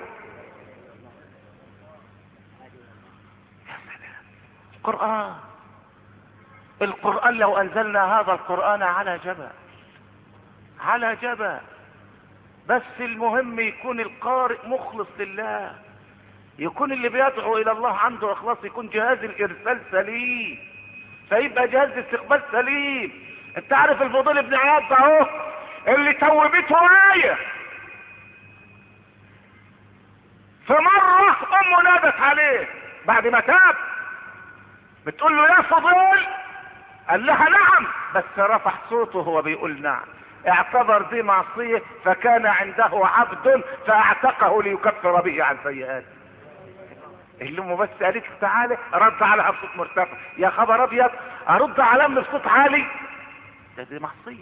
يا سلام قرآن القرآن لو انزلنا هذا القرآن على جبل على جبل بس المهم يكون القارئ مخلص لله يكون اللي بيدعو الى الله عنده اخلاص يكون جهاز الارسال سليم فيبقى جهاز الاستقبال سليم انت عارف الفضيل ابن عياض ده اهو اللي توبته آية فمرة امه نادت عليه بعد ما تاب بتقول له يا فضيل قال لها نعم بس رفع صوته هو بيقول نعم اعتبر دي معصية فكان عنده عبد فاعتقه ليكفر به عن سيئاته اللي امه بس قالت له تعالى رد عليها بصوت مرتفع يا خبر ابيض ارد على امي بصوت عالي ده دي معصيه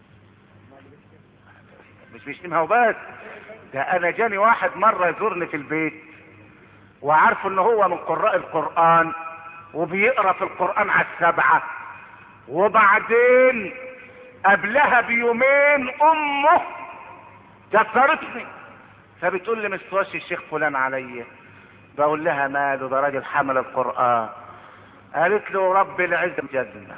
مش بيشتمها وبس ده انا جاني واحد مره يزورني في البيت وعارف ان هو من قراء القران وبيقرا في القران على السبعه وبعدين قبلها بيومين امه جسرتني فبتقول لي مستواش الشيخ فلان عليا بقول لها ماله ده راجل حمل القرآن قالت له رب العزة جنة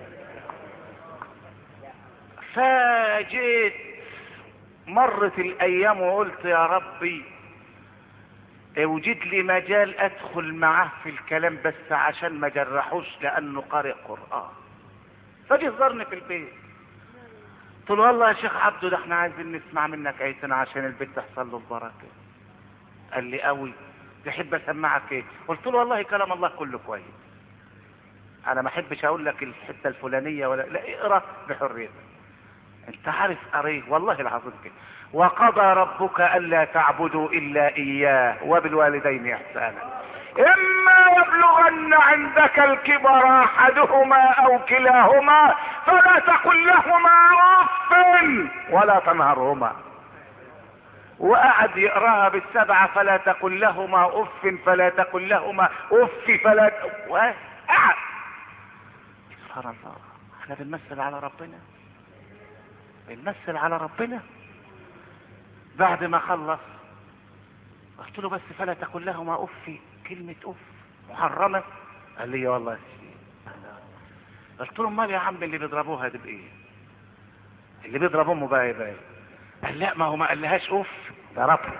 فجيت مرت الايام وقلت يا ربي اوجد لي مجال ادخل معاه في الكلام بس عشان ما جرحوش لانه قارئ قرآن فجي زارني في البيت قلت له والله يا شيخ عبده ده احنا عايزين نسمع منك ايتنا عشان البيت تحصل له البركه قال لي قوي تحب اسمعك ايه قلت له والله كلام الله كله كويس انا ما احبش اقول لك الحته الفلانيه ولا لا اقرا بحريتك انت عارف قريه والله العظيم كده وقضى ربك الا تعبدوا الا اياه وبالوالدين احسانا اما يبلغن عندك الكبر احدهما او كلاهما فلا تقل لهما اف ولا تنهرهما وقعد يقراها بالسبعة فلا تقل لهما اف فلا تقل لهما اف فلا قعد سبحان الله احنا بنمثل على ربنا بنمثل على ربنا بعد ما خلص قلت له بس فلا تقل لهما اف كلمة اف محرمة قال لي والله قلت له امال يا عم اللي بيضربوها دي بايه اللي بيضرب امه بقى ايه بقى قال لا ما هو ما قالهاش اوف ضربها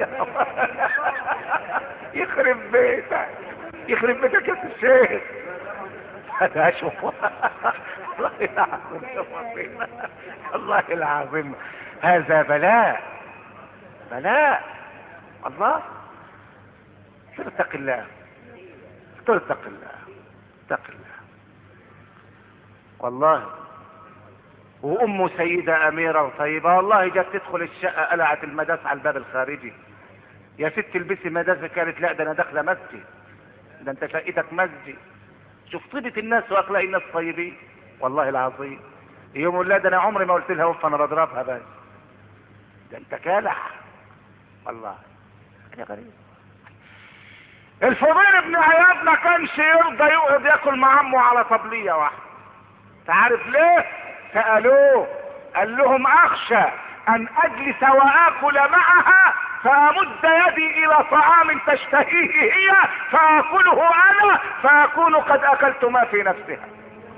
يخرب بيتك يخرب بيتك يا الشيخ هذا شوف والله العظيم الله العظيم هذا بلاء بلاء الله اتق الله اتق الله اتق الله والله وامه سيدة اميرة وطيبة والله جت تدخل الشقة قلعت المداس على الباب الخارجي يا ست البسي مداس قالت لا ده انا داخلة مسجد ده انت شقتك مسجد شوف طيبة الناس واخلاق الناس طيبين والله العظيم يوم لا ده انا عمري ما قلت لها اوف انا بضربها بس ده انت كالح والله يا غريب الفضيل ابن عياض ما كانش يرضى يقعد ياكل مع عمه على طبليه واحده تعرف ليه سالوه قال لهم اخشى ان اجلس واكل معها فامد يدي الى طعام تشتهيه هي فاكله انا فاكون قد اكلت ما في نفسها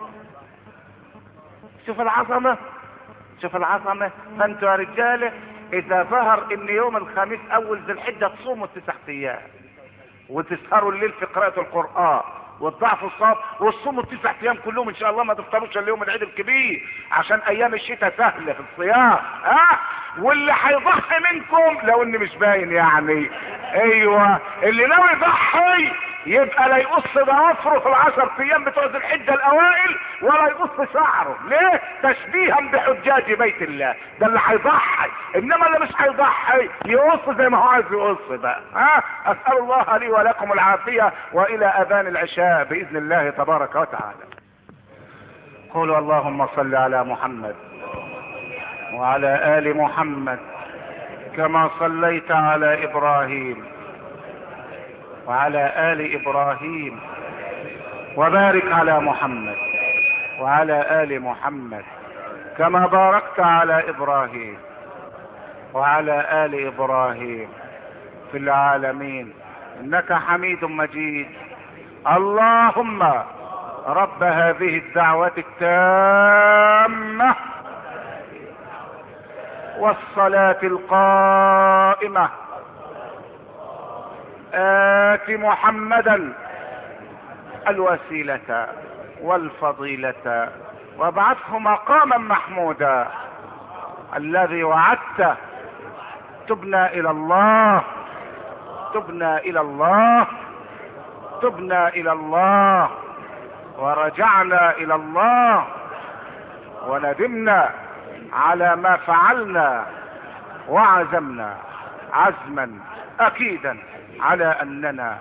شوف العظمه شوف العظمه فانتوا يا رجاله اذا ظهر ان يوم الخميس اول ذي الحجه تصوموا التسع ايام وتسهروا الليل في قراءة القرآن وتضعفوا الصوم وتصوموا التسع ايام كلهم ان شاء الله ما تفطروش الا يوم العيد الكبير عشان ايام الشتاء سهلة في الصيام ها واللي هيضحي منكم لو اني مش باين يعني ايوه اللي ناوي يضحي يبقى لا يقص ضوافره في العشر ايام بتوع ذي الحجه الاوائل ولا يقص شعره ليه تشبيها بحجاج بيت الله ده اللي هيضحي انما اللي مش هيضحي يقص زي ما هو عايز يقص بقى ها اسال الله لي ولكم العافيه والى اذان العشاء باذن الله تبارك وتعالى قولوا اللهم صل على محمد وعلى ال محمد كما صليت على ابراهيم وعلى ال ابراهيم وبارك على محمد وعلى ال محمد كما باركت على ابراهيم وعلى ال ابراهيم في العالمين انك حميد مجيد اللهم رب هذه الدعوه التامه والصلاه القائمه آت محمدا الوسيلة والفضيلة وابعثه مقاما محمودا الذي وعدته تبنا إلى الله تبنا إلى الله تبنا إلى الله ورجعنا إلى الله وندمنا على ما فعلنا وعزمنا عزما أكيدا على اننا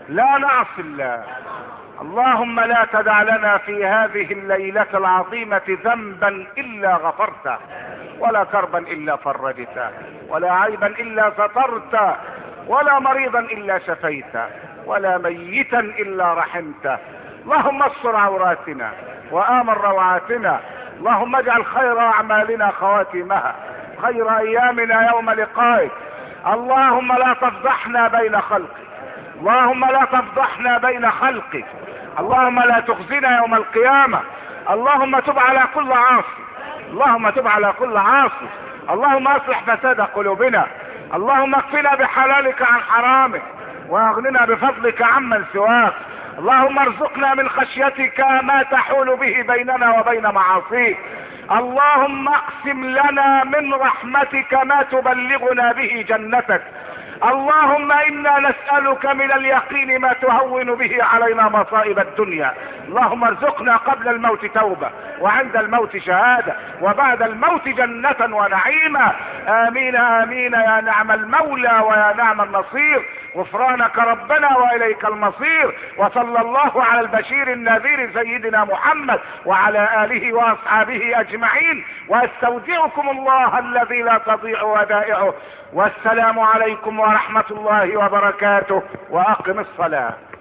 لا نعصي الله اللهم لا تدع لنا في هذه الليلة العظيمة ذنبا إلا غفرته ولا كربا إلا فرجته ولا عيبا إلا سترته ولا مريضا إلا شفيته ولا ميتا إلا رحمته اللهم استر عوراتنا وآمن روعاتنا اللهم اجعل خير أعمالنا خواتمها خير أيامنا يوم لقائك اللهم لا تفضحنا بين خلقك اللهم لا تفضحنا بين خلقك اللهم لا تخزنا يوم القيامة اللهم تب على كل عاصي اللهم تب على كل عاصي اللهم اصلح فساد قلوبنا اللهم اكفنا بحلالك عن حرامك واغننا بفضلك عمن سواك اللهم ارزقنا من خشيتك ما تحول به بيننا وبين معاصيك اللهم اقسم لنا من رحمتك ما تبلغنا به جنتك اللهم انا نسألك من اليقين ما تهون به علينا مصائب الدنيا اللهم ارزقنا قبل الموت توبة وعند الموت شهادة وبعد الموت جنة ونعيما امين امين يا نعم المولى ويا نعم النصير غفرانك ربنا واليك المصير وصلى الله على البشير النذير سيدنا محمد وعلى اله واصحابه اجمعين واستودعكم الله الذي لا تضيع ودائعه والسلام عليكم ورحمة الله وبركاته واقم الصلاة